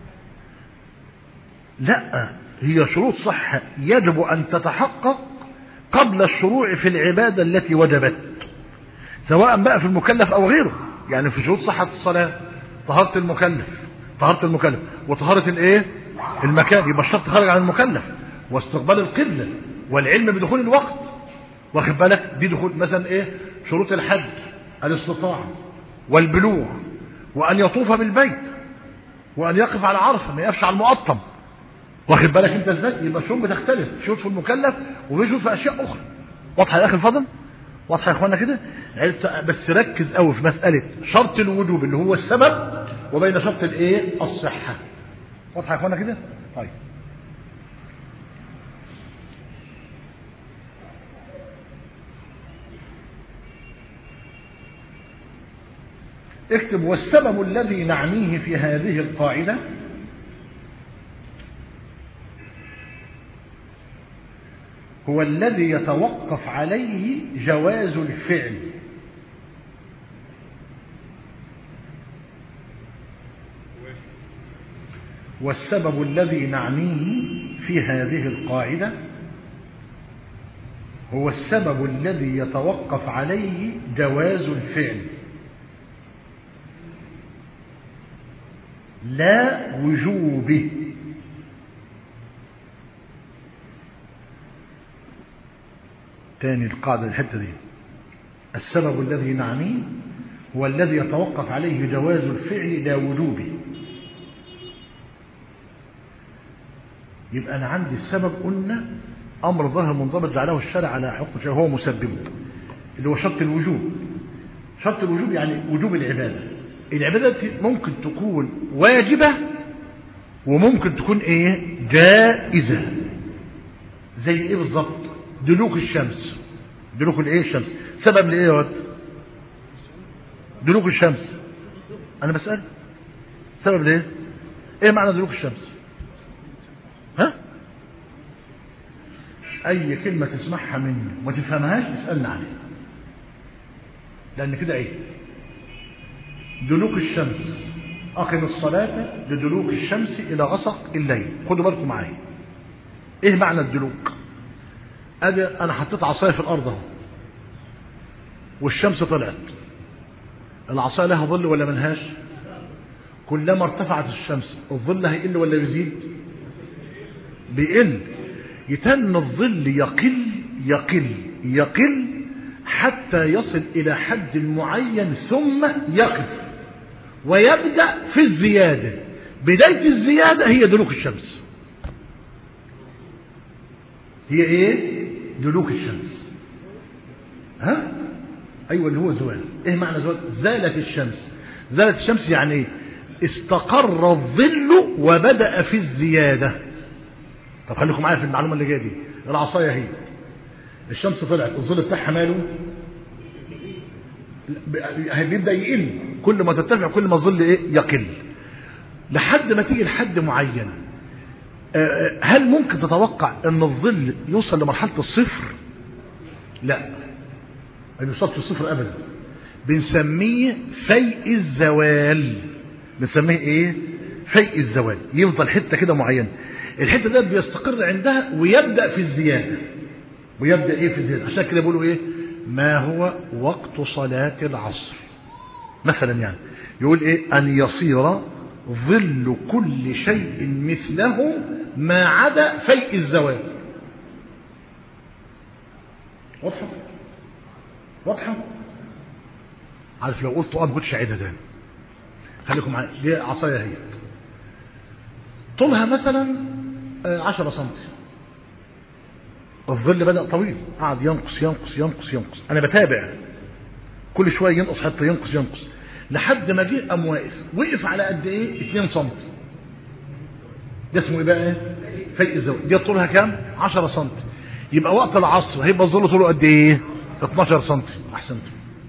[SPEAKER 1] لا هي شروط صحه يجب ان تتحقق قبل الشروع في العباده التي وجبت سواء بقى في المكلف او غيره يعني في شروط صحه الصلاه طهارة المكلف طهارة المكلف وطهارة الايه المكان يبقى الشرط خارج عن المكلف واستقبال القبلة والعلم بدخول الوقت واخد بالك دي دخول مثلا ايه شروط الحج الاستطاعة والبلوغ وان يطوف بالبيت وان يقف على عرفة ما يقفش على المقطم واخد بالك انت ازاي يبقى الشروط بتختلف شروط في المكلف وفي شروط في اشياء اخرى واضحه يا اخي الفضل واضحه يا اخوانا كده بس ركز قوي في مساله شرط الوجوب اللي هو السبب وبين شرط الايه الصحه واضحه يا اخوانا كده طيب اكتب والسبب الذي نعنيه في هذه القاعدة هو الذي يتوقف عليه جواز الفعل والسبب الذي نعنيه في هذه القاعدة هو السبب الذي يتوقف عليه جواز الفعل لا وجوبه تاني القاعدة الحتة دي السبب الذي نعنيه هو الذي يتوقف عليه جواز الفعل لا وجوبه يبقى أنا عندي السبب قلنا أمر ظاهر منضبط جعله الشرع على حكم هو مسببه اللي هو شرط الوجوب شرط الوجوب يعني وجوب العبادة العبادة ممكن تكون واجبة وممكن تكون ايه جائزة زي ايه بالظبط دلوك الشمس دلوك الايه الشمس سبب لايه يا واد دلوك الشمس انا بسأل سبب ليه ايه معنى دلوك الشمس ها اي كلمة تسمعها مني وما تفهمهاش اسألنا عليها لان كده عيب دلوك الشمس أقم الصلاة لدلوك الشمس إلى غسق الليل خدوا بالكم معايا إيه معنى الدلوك أدي أنا حطيت عصاية في الأرض اهو والشمس طلعت العصاية لها ظل ولا ملهاش كلما ارتفعت الشمس الظل هيقل ولا يزيد بيقل يتن الظل يقل يقل يقل حتى يصل إلى حد معين ثم يقف ويبدأ في الزيادة بداية الزيادة هي دلوك الشمس هي ايه دلوك الشمس ها ايوه اللي هو زوال ايه معنى زوال زالت الشمس زالت الشمس يعني ايه استقر الظل وبدأ في الزيادة طب خليكم معايا في المعلومة اللي جايه دي العصاية هي الشمس طلعت الظل بتاعها ماله بيبدا يقل كل ما ترتفع كل ما الظل ايه يقل لحد ما تيجي لحد معين هل ممكن تتوقع ان الظل يوصل لمرحله الصفر لا ما يوصلش الصفر ابدا بنسميه فيء الزوال بنسميه ايه فيء الزوال يفضل حته كده معينه الحته ده بيستقر عندها ويبدا في الزياده ويبدا ايه في الزياده عشان كده بيقولوا ايه ما هو وقت صلاة العصر مثلا يعني يقول ايه ان يصير ظل كل شيء مثله ما عدا فيء الزوال واضحة واضحة عارف لو قلت اه ما كنتش عيدها تاني خليكم معايا دي عصايه هي طولها مثلا 10 سم الظل بدأ طويل قعد ينقص ينقص ينقص ينقص انا بتابع كل شويه ينقص حتى ينقص ينقص لحد ما جه قام واقف وقف على قد ايه 2 سم ده اسمه ايه بقى ايه فيء الزوال دي طولها كام 10 سم يبقى وقت العصر هيبقى الظل طوله قد ايه 12 سم احسنت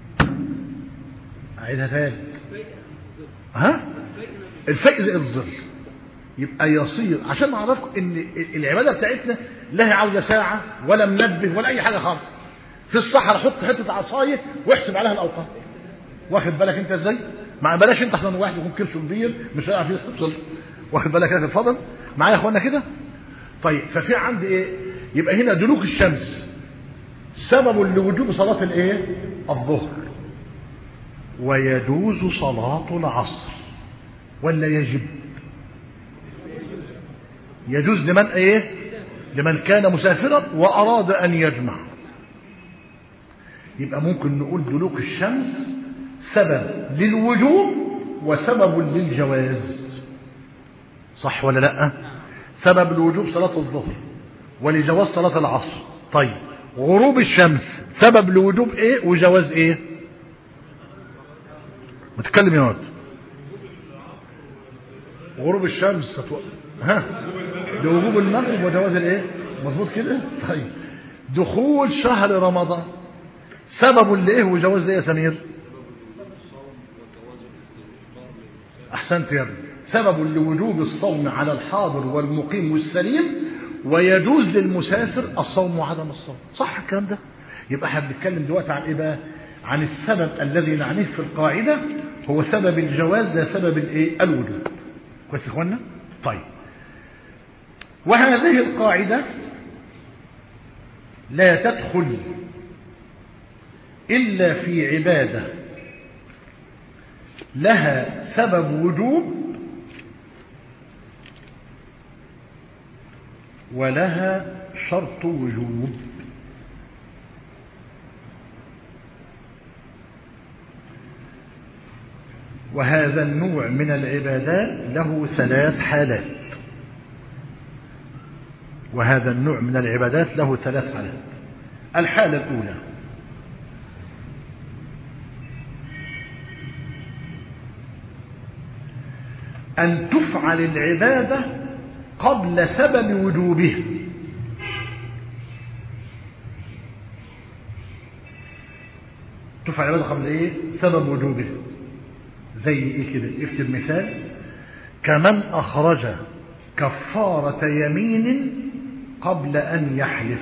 [SPEAKER 1] اعيدها تاني ها الفيء زي الظل يبقى يصير عشان نعرفكم ان العباده بتاعتنا لا عاوزه ساعه ولا منبه ولا اي حاجه خالص في الصحراء حط حته عصايه واحسب عليها الاوقات واخد بالك انت ازاي ما بلاش انت عشان واحد يكون كرشه كبير مش هيعرف يحصل واخد بالك يا اتفضل معايا يا اخوانا كده طيب ففي عندي ايه يبقى هنا دلوك الشمس سبب لوجوب صلاه الايه الظهر ويجوز صلاه العصر ولا يجب يجوز لمن ايه لمن كان مسافرا واراد ان يجمع يبقى ممكن نقول دلوك الشمس سبب للوجوب وسبب للجواز صح ولا لا سبب لوجوب صلاة الظهر ولجواز صلاة العصر طيب غروب الشمس سبب لوجوب ايه وجواز ايه متكلم يا واد غروب الشمس تتو... ها لوجوب المغرب وجواز الايه مظبوط كده طيب دخول شهر رمضان سبب لايه وجواز ايه يا سمير احسنت يا ابني سبب لوجوب الصوم على الحاضر والمقيم والسليم ويجوز للمسافر الصوم وعدم الصوم صح الكلام ده يبقى احنا بنتكلم دلوقتي عن ايه بقى عن السبب الذي نعنيه في القاعده هو سبب الجواز ده سبب الايه الوجوب كويس يا اخوانا طيب وهذه القاعده لا تدخل الا في عباده لها سبب وجوب ولها شرط وجوب وهذا النوع من العبادات له ثلاث حالات وهذا النوع من العبادات له ثلاث حالات الحالة الأولى أن تفعل العبادة قبل سبب وجوبها تفعل العبادة قبل إيه؟ سبب وجوبها زي إيه كده اكتب مثال كمن أخرج كفارة يمين قبل أن يحلف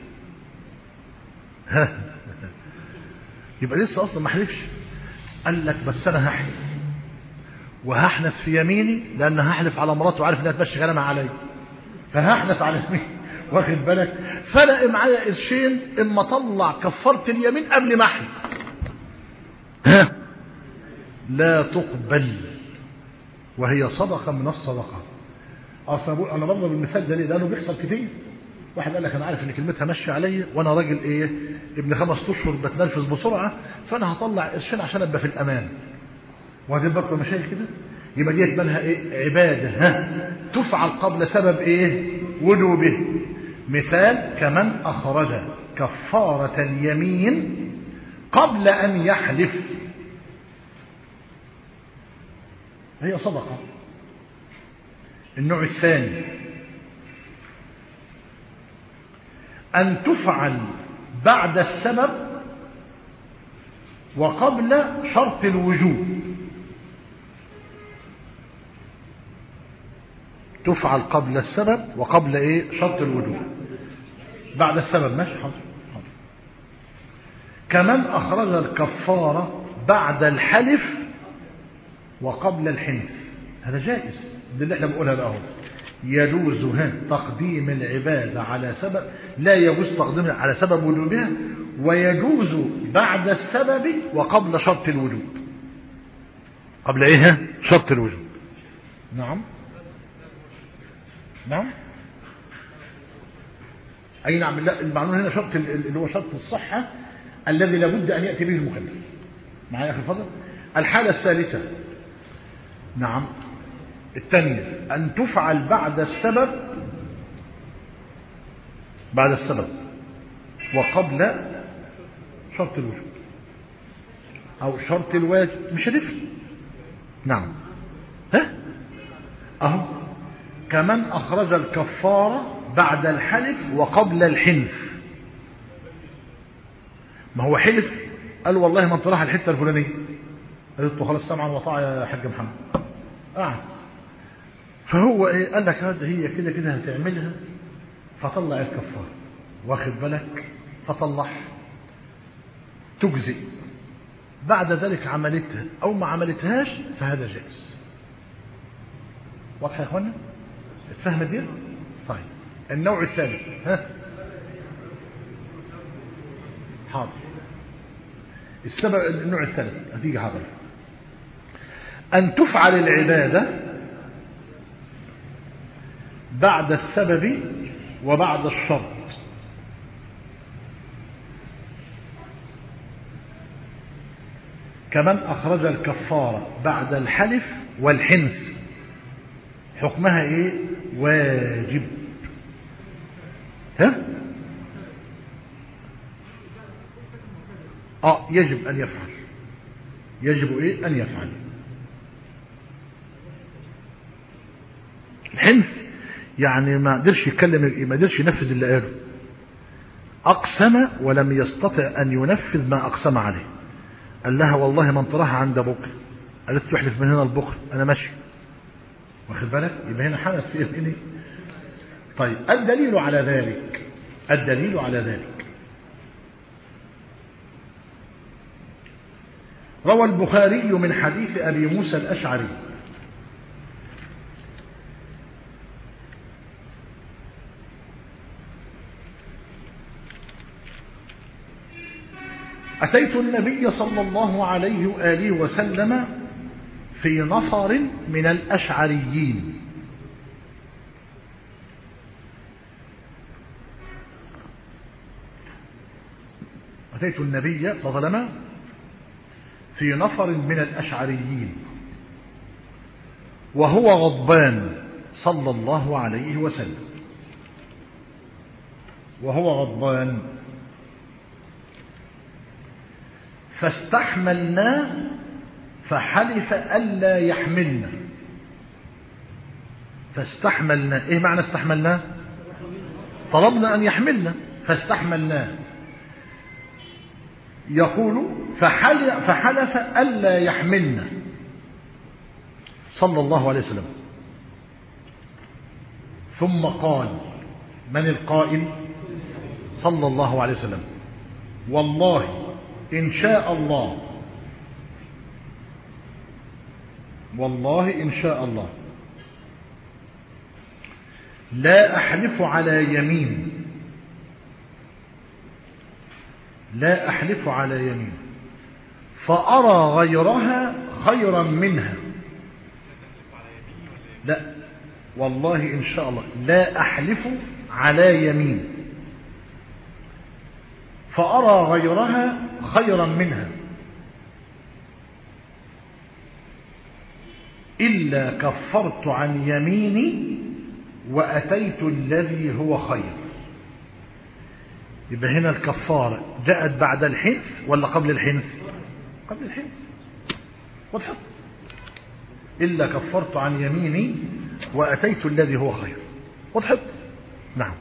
[SPEAKER 1] ها يبقى لسه أصلا ما حلفش قال لك بس أنا هحلف وهحنف في يميني لأن هحلف على مراته وعارف إنها تمشي غنمها علي فهحنف على يميني واخد بالك فلقى معايا قرشين اما اطلع كفاره اليمين قبل ما احلف ها لا تقبل وهي صدقه من الصدقات اصل بقول انا بضرب المثال ده ليه لانه بيحصل كتير واحد قال لك انا عارف ان كلمتها ماشيه عليا وانا راجل ايه ابن خمس اشهر بتنرفز بسرعه فانا هطلع قرشين عشان ابقى في الامان وهذه برضه مشاكل كده يبقى ديت منها ايه عباده ها تفعل قبل سبب ايه وجوبه مثال كمن اخرج كفاره اليمين قبل ان يحلف هي صدقه النوع الثاني أن تفعل بعد السبب وقبل شرط الوجوب تفعل قبل السبب وقبل ايه شرط الوجوب بعد السبب ماشي حاضر حاضر كمن أخرج الكفارة بعد الحلف وقبل الحنث هذا جائز ده اللي احنا بنقولها بقى اهو يجوز ها تقديم العبادة على سبب لا يجوز تقديمها على سبب وجوبها ويجوز بعد السبب وقبل شرط الوجوب قبل ايه شرط الوجوب نعم نعم اي نعم لا المعلوم هنا شرط اللي هو شرط الصحة الذي لابد ان يأتي به المكلف معايا يا اخي الفضل الحالة الثالثة نعم الثانية أن تفعل بعد السبب بعد السبب وقبل شرط الوجوب أو شرط الواجب مش هتفرق نعم ها أهو كمن أخرج الكفارة بعد الحلف وقبل الحنف ما هو حلف قال والله ما انت راح الحتة الفلانية قالت له خلاص سمعا وطاعة يا حاج محمد قاعد فهو ايه قال لك هذا هي كده كده هتعملها فطلع الكفارة واخد بالك فطلع تجزئ بعد ذلك عملتها او ما عملتهاش فهذا جائز واضح يا اخوانا اتفهم دي طيب النوع الثالث ها حاضر السبب النوع الثالث هتيجي حاضر أن تفعل العبادة بعد السبب وبعد الشرط كمن أخرج الكفارة بعد الحلف والحنث حكمها إيه واجب ها آه يجب أن يفعل يجب إيه أن يفعل الحنث يعني ما قدرش يتكلم ما قدرش ينفذ اللي قاله أقسم ولم يستطع أن ينفذ ما أقسم عليه قال لها والله ما انطرها عند بكر قالت له احلف من هنا لبكره أنا ماشي واخد بالك يبقى هنا حدث في إيه طيب الدليل على ذلك الدليل على ذلك روى البخاري من حديث أبي موسى الأشعري أتيت النبي صلى الله عليه وآله وسلم في نفر من الأشعريين أتيت النبي صلى الله عليه وسلم في نفر من الأشعريين وهو غضبان صلى الله عليه وسلم وهو غضبان فاستحملناه فحلف ألا يحملنا فاستحملنا ايه معنى استحملناه طلبنا أن يحملنا فاستحملناه يقول فحلف, فحلف ألا يحملنا صلى الله عليه وسلم ثم قال من القائل صلى الله عليه وسلم والله إن شاء الله والله إن شاء الله لا أحلف على يمين لا أحلف على يمين فأرى غيرها خيرا منها لا والله إن شاء الله لا أحلف على يمين فأرى غيرها خيرا منها إلا كفرت عن يميني وأتيت الذي هو خير يبقى هنا الكفارة جاءت بعد الحنث ولا قبل الحنث قبل الحنث واضحة إلا كفرت عن يميني وأتيت الذي هو خير واضحة نعم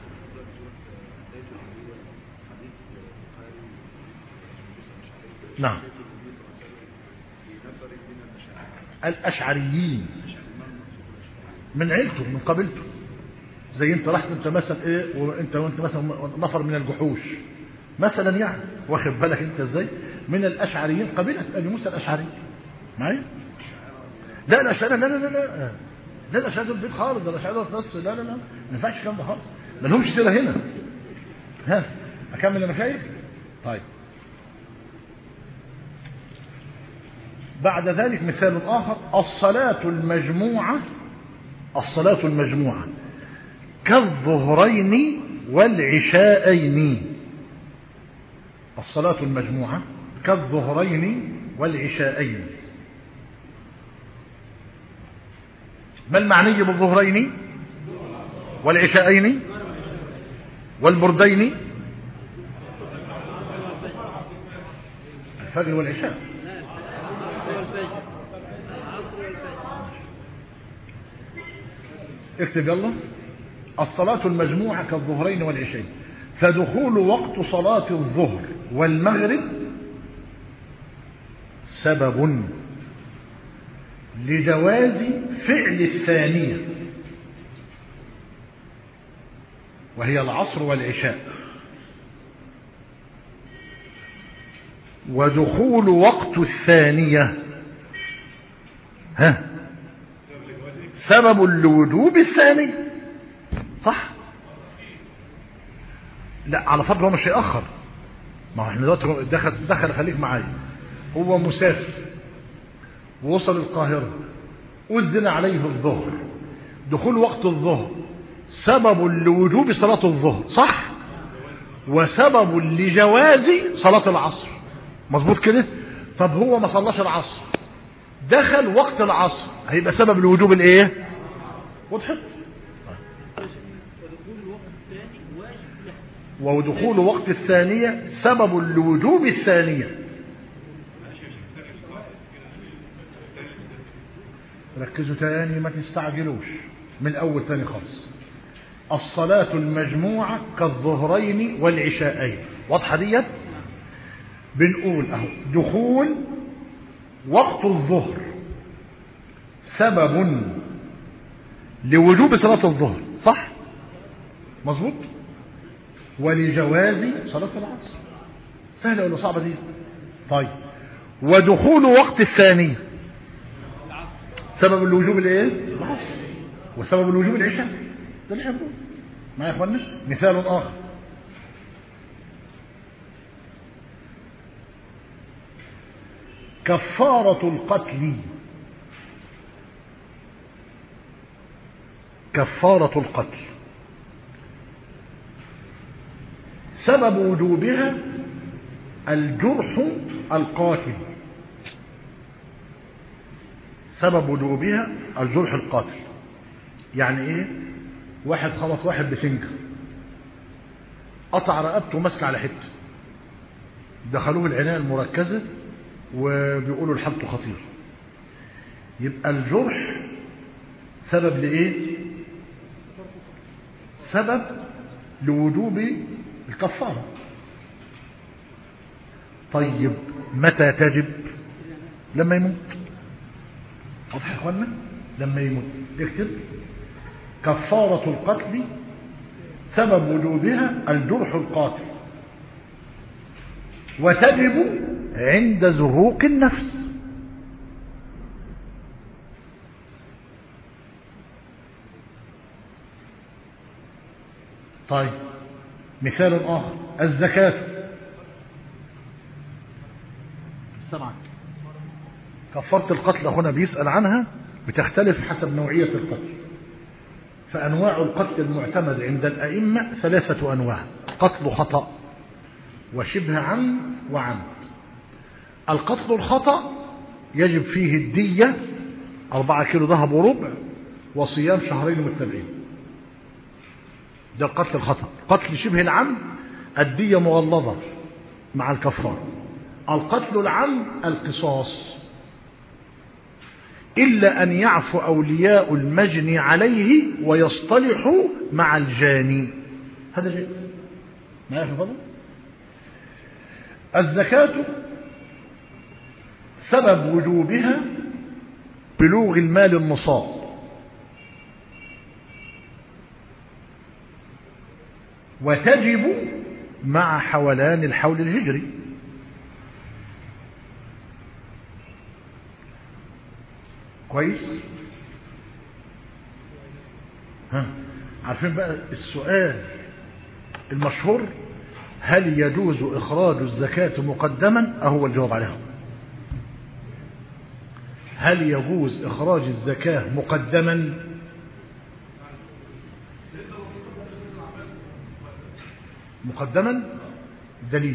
[SPEAKER 1] نعم الأشعريين من عيلته من قبيلته زي انت رحت انت مثلا ايه وانت وانت مثلا نفر من الجحوش مثلا يعني واخد بالك انت ازاي من الاشعريين قبيله ابي موسى الاشعري معايا لا الاشعري لا لا لا لا لا الاشعري دول بيت خالص ده الاشعري دول نص لا لا لا ما ينفعش الكلام ده خالص ما لهمش سيره هنا ها اكمل انا شايف طيب بعد ذلك مثال آخر الصلاة المجموعة الصلاة المجموعة كالظهرين والعشاءين الصلاة المجموعة كالظهرين والعشاءين ما المعني بالظهرين والعشاءين والبردين الفجر والعشاء اكتب يلا الصلاة المجموعة كالظهرين والعشاء فدخول وقت صلاة الظهر والمغرب سبب لجواز فعل الثانية وهي العصر والعشاء ودخول وقت الثانية ها سبب لوجوب الثاني صح لا على فضل هو مش هيأخر ما هو احنا دلوقتي دخل دخل خليك معايا هو مسافر ووصل القاهرة أذن عليه الظهر دخول وقت الظهر سبب لوجوب صلاة الظهر صح وسبب لجواز صلاة العصر مظبوط كده طب هو ما صلاش العصر دخل وقت العصر هيبقى سبب لوجوب الايه وضحت ودخول وقت الثانية سبب لوجوب الثانية ركزوا تاني ما تستعجلوش من أول ثاني خالص الصلاة المجموعة كالظهرين والعشاءين واضحة ديت بنقول اهو دخول وقت الظهر سبب لوجوب صلاة الظهر صح مظبوط ولجواز صلاة العصر سهلة ولا صعبة دي طيب ودخول وقت الثاني سبب الوجوب الايه العصر وسبب الوجوب العشاء ده اللي هنقول معايا يا اخوانا مثال اخر كفارة القتل كفارة القتل سبب وجوبها الجرح القاتل سبب وجوبها الجرح القاتل يعني ايه واحد خبط واحد بسنجة قطع رقبته ومسك على حته دخلوه العناية المركزة وبيقولوا الحالته خطير يبقى الجرح سبب لإيه سبب لوجوب الكفارة طيب متى تجب لما يموت واضح يا اخوانا لما يموت اكتب كفارة القتل سبب وجوبها الجرح القاتل وتجب عند زهوق النفس طيب مثال آخر الزكاة سمعك كفارة القتل أخونا بيسأل عنها بتختلف حسب نوعية القتل فأنواع القتل المعتمد عند الأئمة ثلاثة أنواع قتل خطأ وشبه عمد وعمد القتل الخطأ يجب فيه الدية أربعة كيلو ذهب وربع وصيام شهرين متبعين ده القتل الخطأ قتل شبه العمد الدية مغلظة مع الكفارة القتل العمد القصاص إلا أن يعفو أولياء المجني عليه ويصطلحوا مع الجاني هذا جائز ما يا فضل الزكاة سبب وجوبها بلوغ المال النصاب وتجب مع حولان الحول الهجري كويس ها عارفين بقى السؤال المشهور هل يجوز إخراج الزكاة مقدما أهو الجواب عليها هل يجوز إخراج الزكاة مقدما مقدما دليل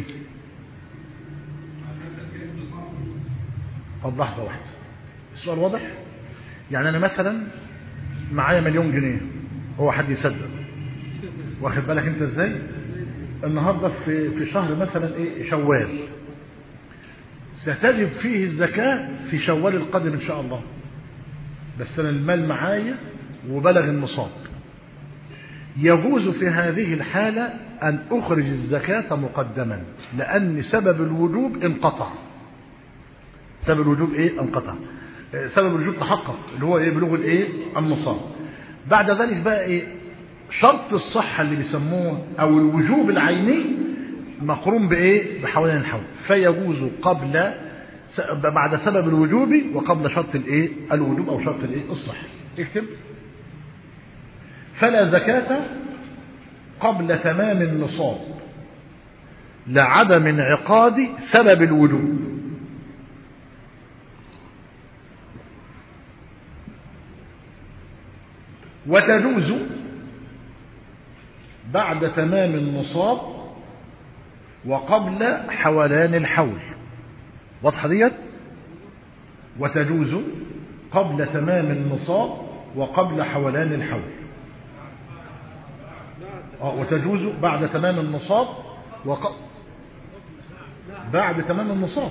[SPEAKER 1] طب لحظة واحدة السؤال واضح يعني أنا مثلا معايا مليون جنيه هو حد يصدق واخد بالك انت ازاي النهاردة في, في شهر مثلا ايه شوال ستجب فيه الزكاة في شوال القادم ان شاء الله بس انا المال معايا وبلغ النصاب يجوز في هذه الحالة أن أخرج الزكاة مقدما لأن سبب الوجوب انقطع سبب الوجوب إيه انقطع سبب الوجوب تحقق اللي هو إيه بلوغ الإيه النصاب بعد ذلك بقى إيه شرط الصحة اللي بيسموه أو الوجوب العيني مقرون بإيه بحوالين الحول فيجوز قبل بعد سبب الوجوب وقبل شرط الإيه الوجوب أو شرط الإيه الصحة اكتب فلا زكاة قبل تمام النصاب لعدم انعقاد سبب الوجوب وتجوز بعد تمام النصاب وقبل حولان الحول واضحة ديت وتجوز قبل تمام النصاب وقبل حولان الحول وتجوز بعد تمام النصاب وق... بعد تمام النصاب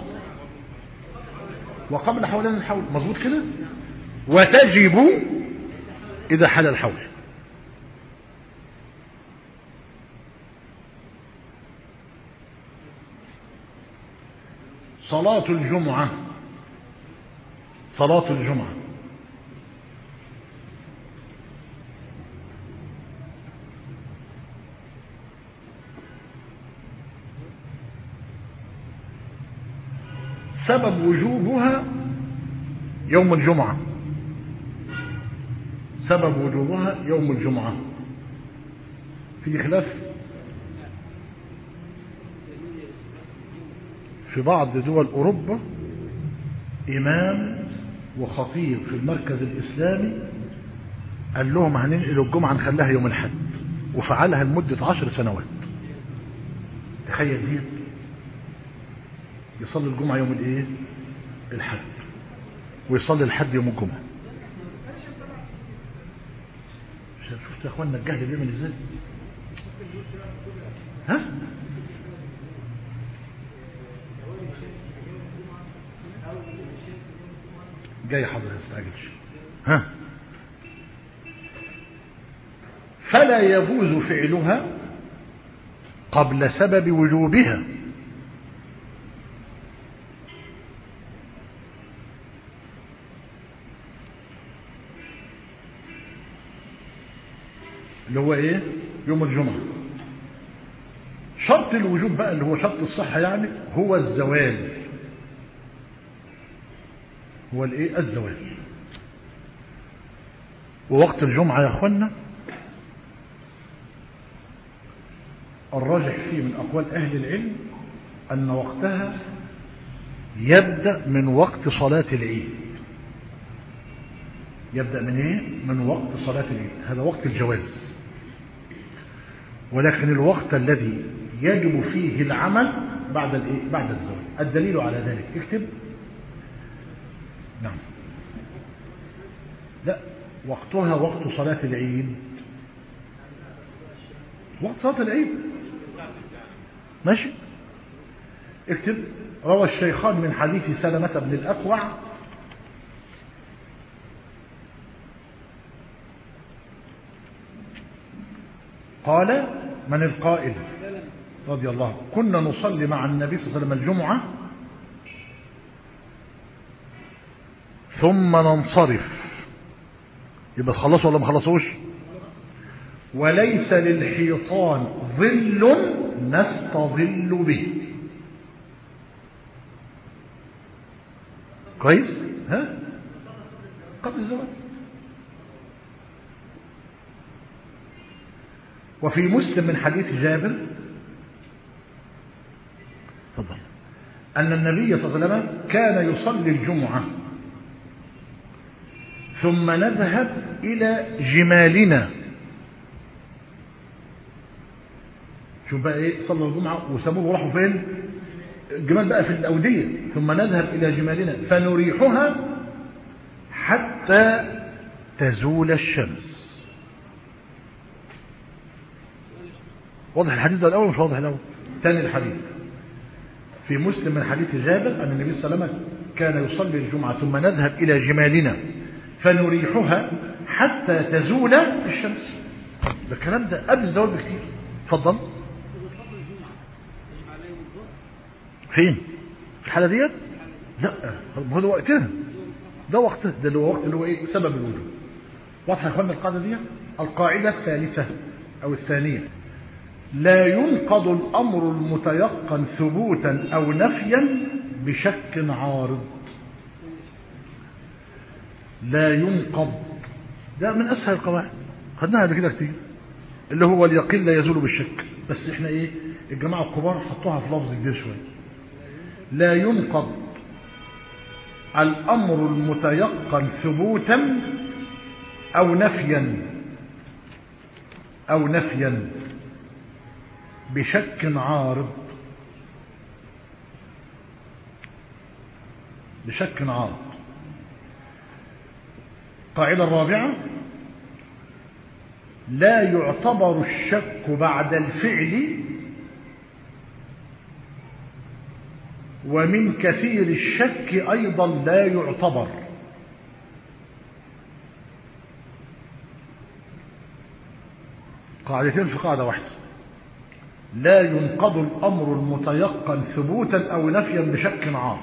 [SPEAKER 1] وقبل حولان الحول مظبوط كده وتجب إذا حل الحول صلاة الجمعة صلاة الجمعة سبب وجوبها يوم الجمعة سبب وجوبها يوم الجمعة في خلاف في بعض دول أوروبا إمام وخطيب في المركز الإسلامي قال لهم هننقل الجمعة نخليها يوم الحد وفعلها لمدة عشر سنوات تخيل دي يصلي الجمعة يوم الايه الحد ويصلي الحد يوم الجمعة شفت يا اخوانا الجهل بيعمل ازاي ها جاي حضرتك استعجلش ها فلا يجوز فعلها قبل سبب وجوبها اللي هو ايه يوم الجمعة شرط الوجوب بقى اللي هو شرط الصحة يعني هو الزوال هو الايه الزوال ووقت الجمعة يا اخوانا الراجح فيه من اقوال اهل العلم ان وقتها يبدأ من وقت صلاة العيد يبدأ من ايه من وقت صلاة العيد هذا وقت الجواز ولكن الوقت الذي يجب فيه العمل بعد الايه بعد الزواج الدليل على ذلك اكتب نعم لا وقتها وقت صلاة العيد وقت صلاة العيد ماشي اكتب روى الشيخان من حديث سلمة بن الأكوع قال من القائل رضي الله عنه كنا نصلي مع النبي صلى الله عليه وسلم الجمعة ثم ننصرف يبقى خلصوا ولا ما خلصوش وليس للحيطان ظل نستظل به كويس ها قبل الزواج وفي مسلم من حديث جابر تفضل أن النبي صلى الله عليه وسلم كان يصلي الجمعة ثم نذهب إلى جمالنا شوف بقى ايه صلوا الجمعة وسابوه وراحوا فين الجمال بقى في الأودية ثم نذهب إلى جمالنا فنريحها حتى تزول الشمس واضح الحديث ده الأول مش واضح الأول ثاني الحديث في مسلم من حديث جابر أن النبي صلى الله عليه وسلم كان يصلي الجمعة ثم نذهب إلى جمالنا فنريحها حتى تزول الشمس ده الكلام ده قبل الزوال بكتير اتفضل فين في الحالة ديت لا هو ده وقتها ده وقتها ده اللي هو وقت اللي هو ايه سبب الوجود واضحه يا اخوانا القاعده دي القاعده الثالثه او الثانيه لا ينقض الامر المتيقن ثبوتا او نفيا بشك عارض لا ينقض ده من اسهل القواعد خدناها قبل كده كتير اللي هو اليقين لا يزول بالشك بس احنا ايه الجماعه الكبار حطوها في لفظ كبير شويه لا ينقض الامر المتيقن ثبوتا او نفيا او نفيا بشك عارض بشك عارض القاعدة الرابعة لا يعتبر الشك بعد الفعل ومن كثير الشك أيضا لا يعتبر قاعدتين في قاعدة واحدة لا ينقض الأمر المتيقن ثبوتا أو نفيا بشك عارض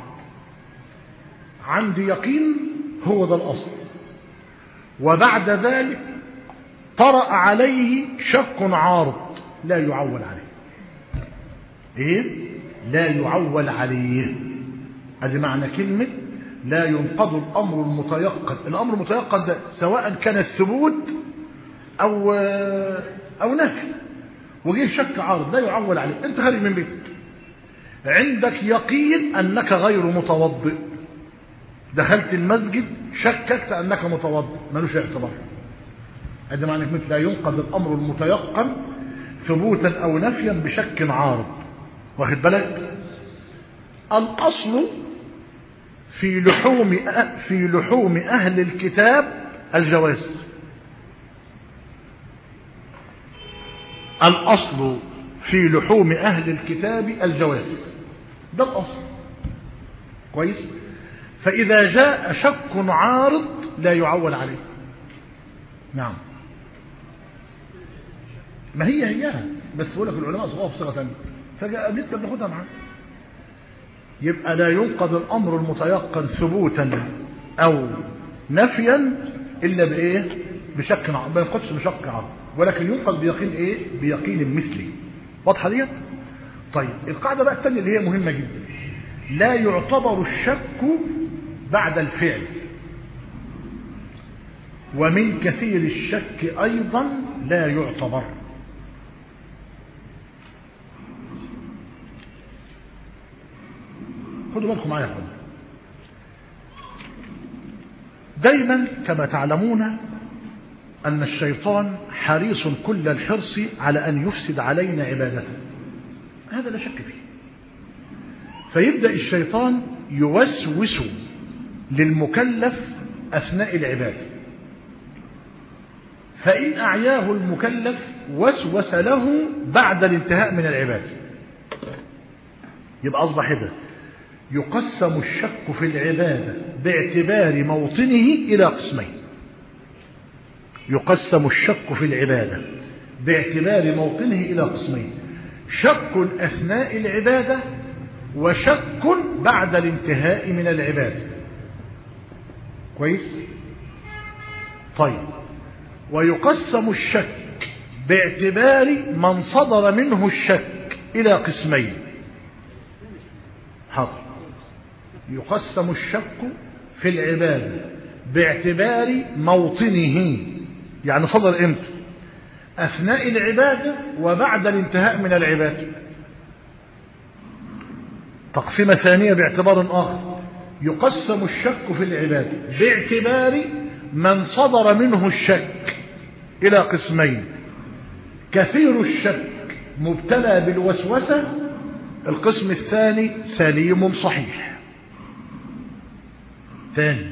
[SPEAKER 1] عندي يقين هو ده الأصل وبعد ذلك طرأ عليه شك عارض لا يعول عليه ايه لا يعول عليه ادي معنى كلمة لا ينقض الامر المتيقن الامر المتيقن ده سواء كان الثبوت او او نفي وجه شك عارض لا يعول عليه انت خارج من بيتك عندك يقين انك غير متوضئ دخلت المسجد شككت انك متوضئ ملوش اعتبار ادي معنى كلمة لا ينقض الامر المتيقن ثبوتا او نفيا بشك عارض واخد بالك الاصل في لحوم في لحوم اهل الكتاب الجواز الاصل في لحوم اهل الكتاب الجواز ده الاصل كويس فاذا جاء شك عارض لا يعول عليه نعم ما هي هيها بس بقول لك العلماء صغار في صيغه ثانيه فجاء بناخدها معاه يبقى لا ينقض الامر المتيقن ثبوتا او نفيا الا بايه بشك عرض ما ينقضش بشك عرض ولكن ينقض بيقين ايه بيقين مثلي واضحه ديت طيب القاعده بقى الثانيه اللي هي مهمه جدا لا يعتبر الشك بعد الفعل ومن كثير الشك ايضا لا يعتبر خدوا بالكم معايا يا اخوانا دايما كما تعلمون أن الشيطان حريص كل الحرص على أن يفسد علينا عبادته هذا لا شك فيه فيبدأ الشيطان يوسوس للمكلف أثناء العبادة فإن أعياه المكلف وسوس له بعد الانتهاء من العبادة يبقى أصبح هذا يقسم الشك في العبادة باعتبار موطنه إلى قسمين يقسم الشك في العبادة باعتبار موطنه إلى قسمين شك أثناء العبادة وشك بعد الانتهاء من العبادة كويس طيب ويقسم الشك باعتبار من صدر منه الشك إلى قسمين حاضر يقسم الشك في العبادة باعتبار موطنه يعني صدر امتى أثناء العبادة وبعد الانتهاء من العبادة تقسيمة ثانية باعتبار آخر يقسم الشك في العبادة باعتبار من صدر منه الشك إلى قسمين كثير الشك مبتلى بالوسوسة القسم الثاني سليم صحيح ثاني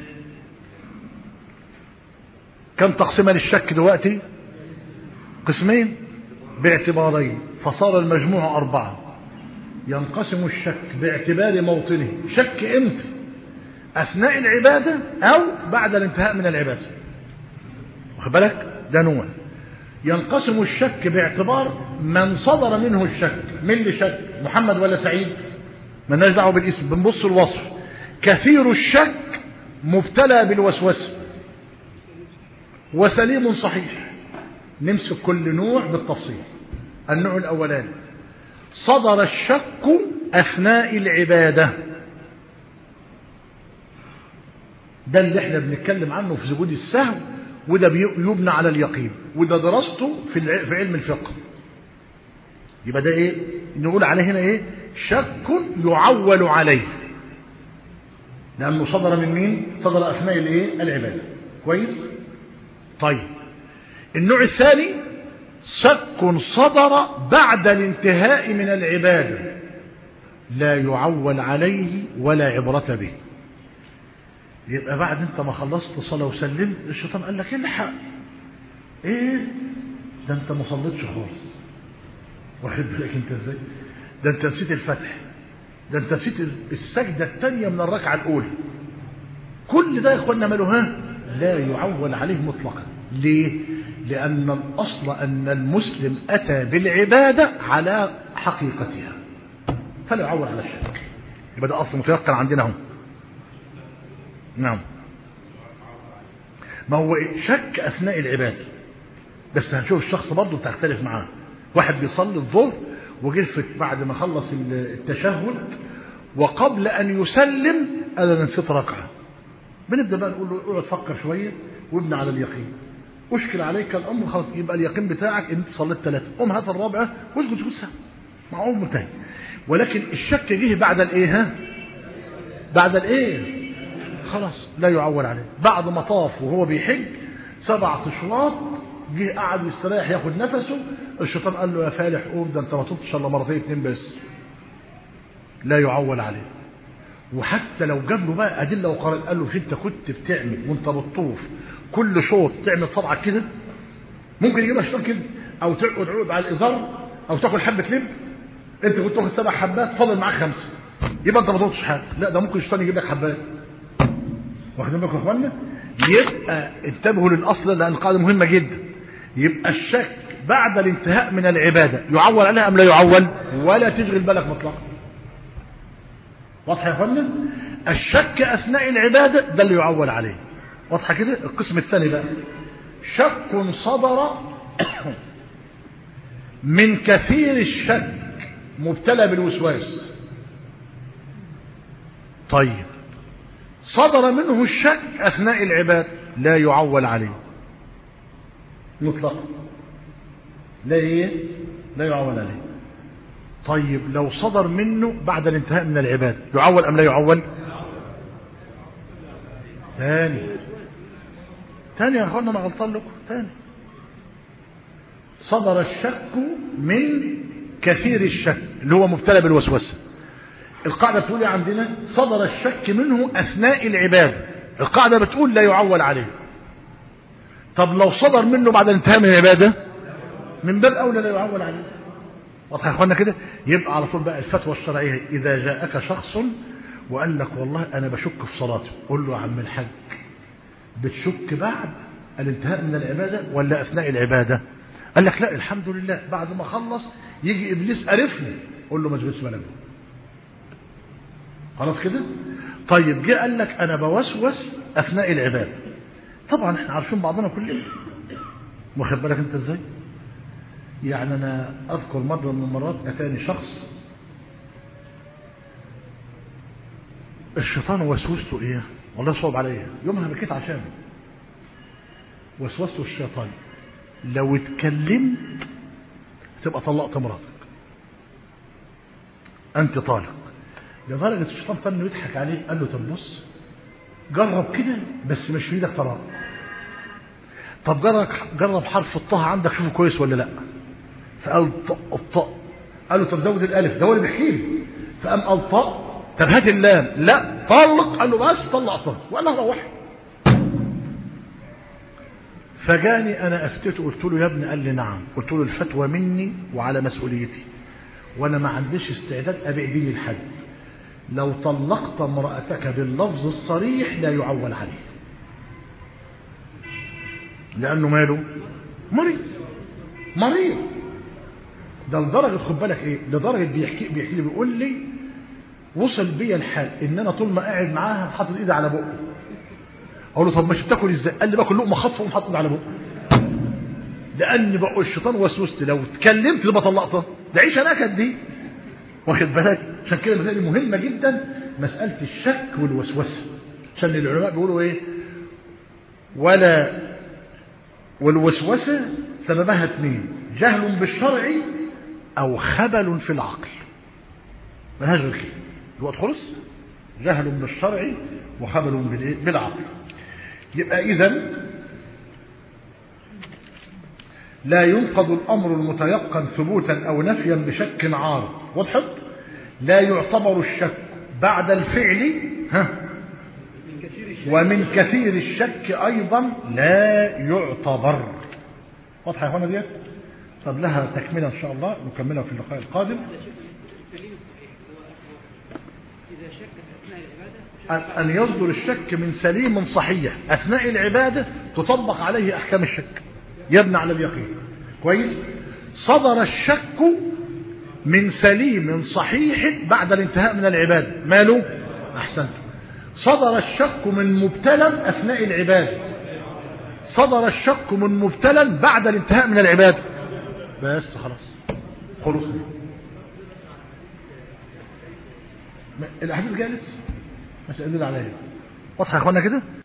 [SPEAKER 1] كم تقسيمة للشك دلوقتي قسمين باعتبارين فصار المجموع أربعة ينقسم الشك باعتبار موطنه شك امتى أثناء العبادة أو بعد الانتهاء من العبادة واخد بالك ده نوع ينقسم الشك باعتبار من صدر منه الشك من اللي شك محمد ولا سعيد مالناش دعوه بالاسم بنبص الوصف كثير الشك مبتلى بالوسوسه وسليم صحيح نمسك كل نوع بالتفصيل النوع الاولاني صدر الشك اثناء العباده ده اللي احنا بنتكلم عنه في سجود السهو وده يبنى على اليقين وده درسته في في علم الفقه يبقى ده ايه نقول عليه هنا ايه شك يعول عليه لانه صدر من مين صدر اثناء الايه العباده كويس طيب النوع الثاني شك صدر بعد الانتهاء من العباده لا يعول عليه ولا عبره به يبقى بعد انت ما خلصت صلاة وسلمت الشيطان قال لك الحق ايه ده انت ما صليتش خالص واخد بالك انت ازاي ده انت نسيت الفتح ده انت نسيت السجدة الثانية من الركعة الأولى كل ده يا اخوانا ماله ها لا يعول عليه مطلقا ليه لأن الأصل أن المسلم أتى بالعبادة على حقيقتها فلا يعول على الشك يبقى ده أصل متيقن عندنا هو نعم ما هو شك أثناء العبادة بس هنشوف الشخص برضه تختلف معاه واحد بيصلي الظهر وجه بعد ما خلص التشهد وقبل أن يسلم أنا نسيت ركعة بنبدأ بقى نقول له اقعد فكر شوية وابني على اليقين أشكل عليك الأمر خلاص يبقى اليقين بتاعك أنت صليت ثلاثة قوم هات الرابعة واسجد سجود سهل معقول منتهي ولكن الشك جه بعد الايه ها بعد الايه خلاص لا يعول عليه بعد ما طاف وهو بيحج سبع اشواط جه قعد يستريح ياخد نفسه الشيطان قال له يا فالح قوم ده انت ما طفتش الا مرتين اتنين بس لا يعول عليه وحتى لو جاب له بقى ادله وقرن قال له في انت كنت بتعمل وانت بتطوف كل شوط تعمل صبعك كده ممكن يجيبها الشيطان كده او تقعد عقد على الازار او تاكل حبه لب انت كنت واخد سبع حبات فاضل معاك خمسه يبقى انت ما طلبتش حاجه لا ده ممكن الشيطان يجيب لك حبات واخدين بالكم يا اخوانا يبقى انتبهوا للاصل لان القاعده مهمه جدا يبقى الشك بعد الانتهاء من العباده يعول عليها ام لا يعول ولا تشغل بالك مطلقا واضحه يا اخوانا الشك اثناء العباده ده اللي يعول عليه واضحه كده القسم الثاني بقى شك صدر من كثير الشك مبتلى بالوسواس طيب صدر منه الشك أثناء العباد لا يعول عليه مطلقا لا ايه لا يعول عليه طيب لو صدر منه بعد الانتهاء من العباد يعول أم لا يعول ثاني ثاني يا اخوانا انا غلطان لكم ثاني صدر الشك من كثير الشك اللي هو مبتلى بالوسوسه القاعدة بتقول عندنا صدر الشك منه أثناء العبادة القاعدة بتقول لا يعول عليه طب لو صدر منه بعد الانتهاء من العبادة من باب أولى لا يعول عليه واضح يا اخوانا كده يبقى على طول بقى الفتوى الشرعية إذا جاءك شخص وقال لك والله أنا بشك في صلاتي قول له يا عم الحاج بتشك بعد الانتهاء من العبادة ولا أثناء العبادة قال لك لا الحمد لله بعد ما خلص يجي إبليس قرفني قول له ما تجلس بلده خلاص كده طيب جه قال لك انا بوسوس اثناء العباده طبعا احنا عارفين بعضنا كلنا واخد بالك انت ازاي يعني انا اذكر مره من المرات اتاني شخص الشيطان وسوسته ايه والله صعب عليا يومها بكيت عشانه وسوسته الشيطان لو اتكلمت تبقى طلقت مراتك انت طالق لدرجة الشيطان فنه يضحك عليه قال له طب بص جرب كده بس مش في ايدك طلاق طب جرب جرب حرف الطه عندك شوفه كويس ولا لا فقال الطاء قال له طب زود الالف ده هو اللي بيحكي لي فقام قال طاء طب هات اللام لا طلق قال له بس طلع طه وانا روح فجاني انا افتته قلت له يا ابني قال لي نعم قلت له الفتوى مني وعلى مسؤوليتي وانا ما عنديش استعداد ابيع ديني لحد لو طلقت امرأتك باللفظ الصريح لا يعول عليه لأنه ماله مريض مريض ده لدرجة خد بالك ايه لدرجة بيحكي بيحكي لي بيقول لي وصل بيا الحال ان انا طول ما قاعد معاها حاطط ايدي على بقه اقول له طب مش بتاكل ازاي قال لي باكل لقمه خطفه وحاطط ايدي على بقه لان بقى الشيطان وسوست لو اتكلمت يبقى طلقتها ده عيشه نكد دي واخد بالك عشان كده المسألة مهمة جدا مسألة الشك والوسوسة عشان العلماء بيقولوا ايه ولا والوسوسة سببها اثنين جهل بالشرع او خبل في العقل ملهاش غير كده الوقت خلص جهل بالشرع وخبل بالعقل يبقى اذا لا ينقض الامر المتيقن ثبوتا او نفيا بشك عارض وضحت لا يعتبر الشك بعد الفعل ها ومن كثير الشك أيضا لا يعتبر واضحة يا اخوانا ديت طب لها تكملة إن شاء الله نكملها في اللقاء القادم أن يصدر الشك من سليم صحيح أثناء العبادة تطبق عليه أحكام الشك يبنى على اليقين كويس صدر الشك من سليم صحيح بعد الانتهاء من العبادة ماله أحسنت صدر الشك من مبتلى أثناء العبادة صدر الشك من مبتلى بعد الانتهاء من العبادة بس خلاص خلص الأحاديث جالس مش قادر عليها واضحة يا اخوانا كده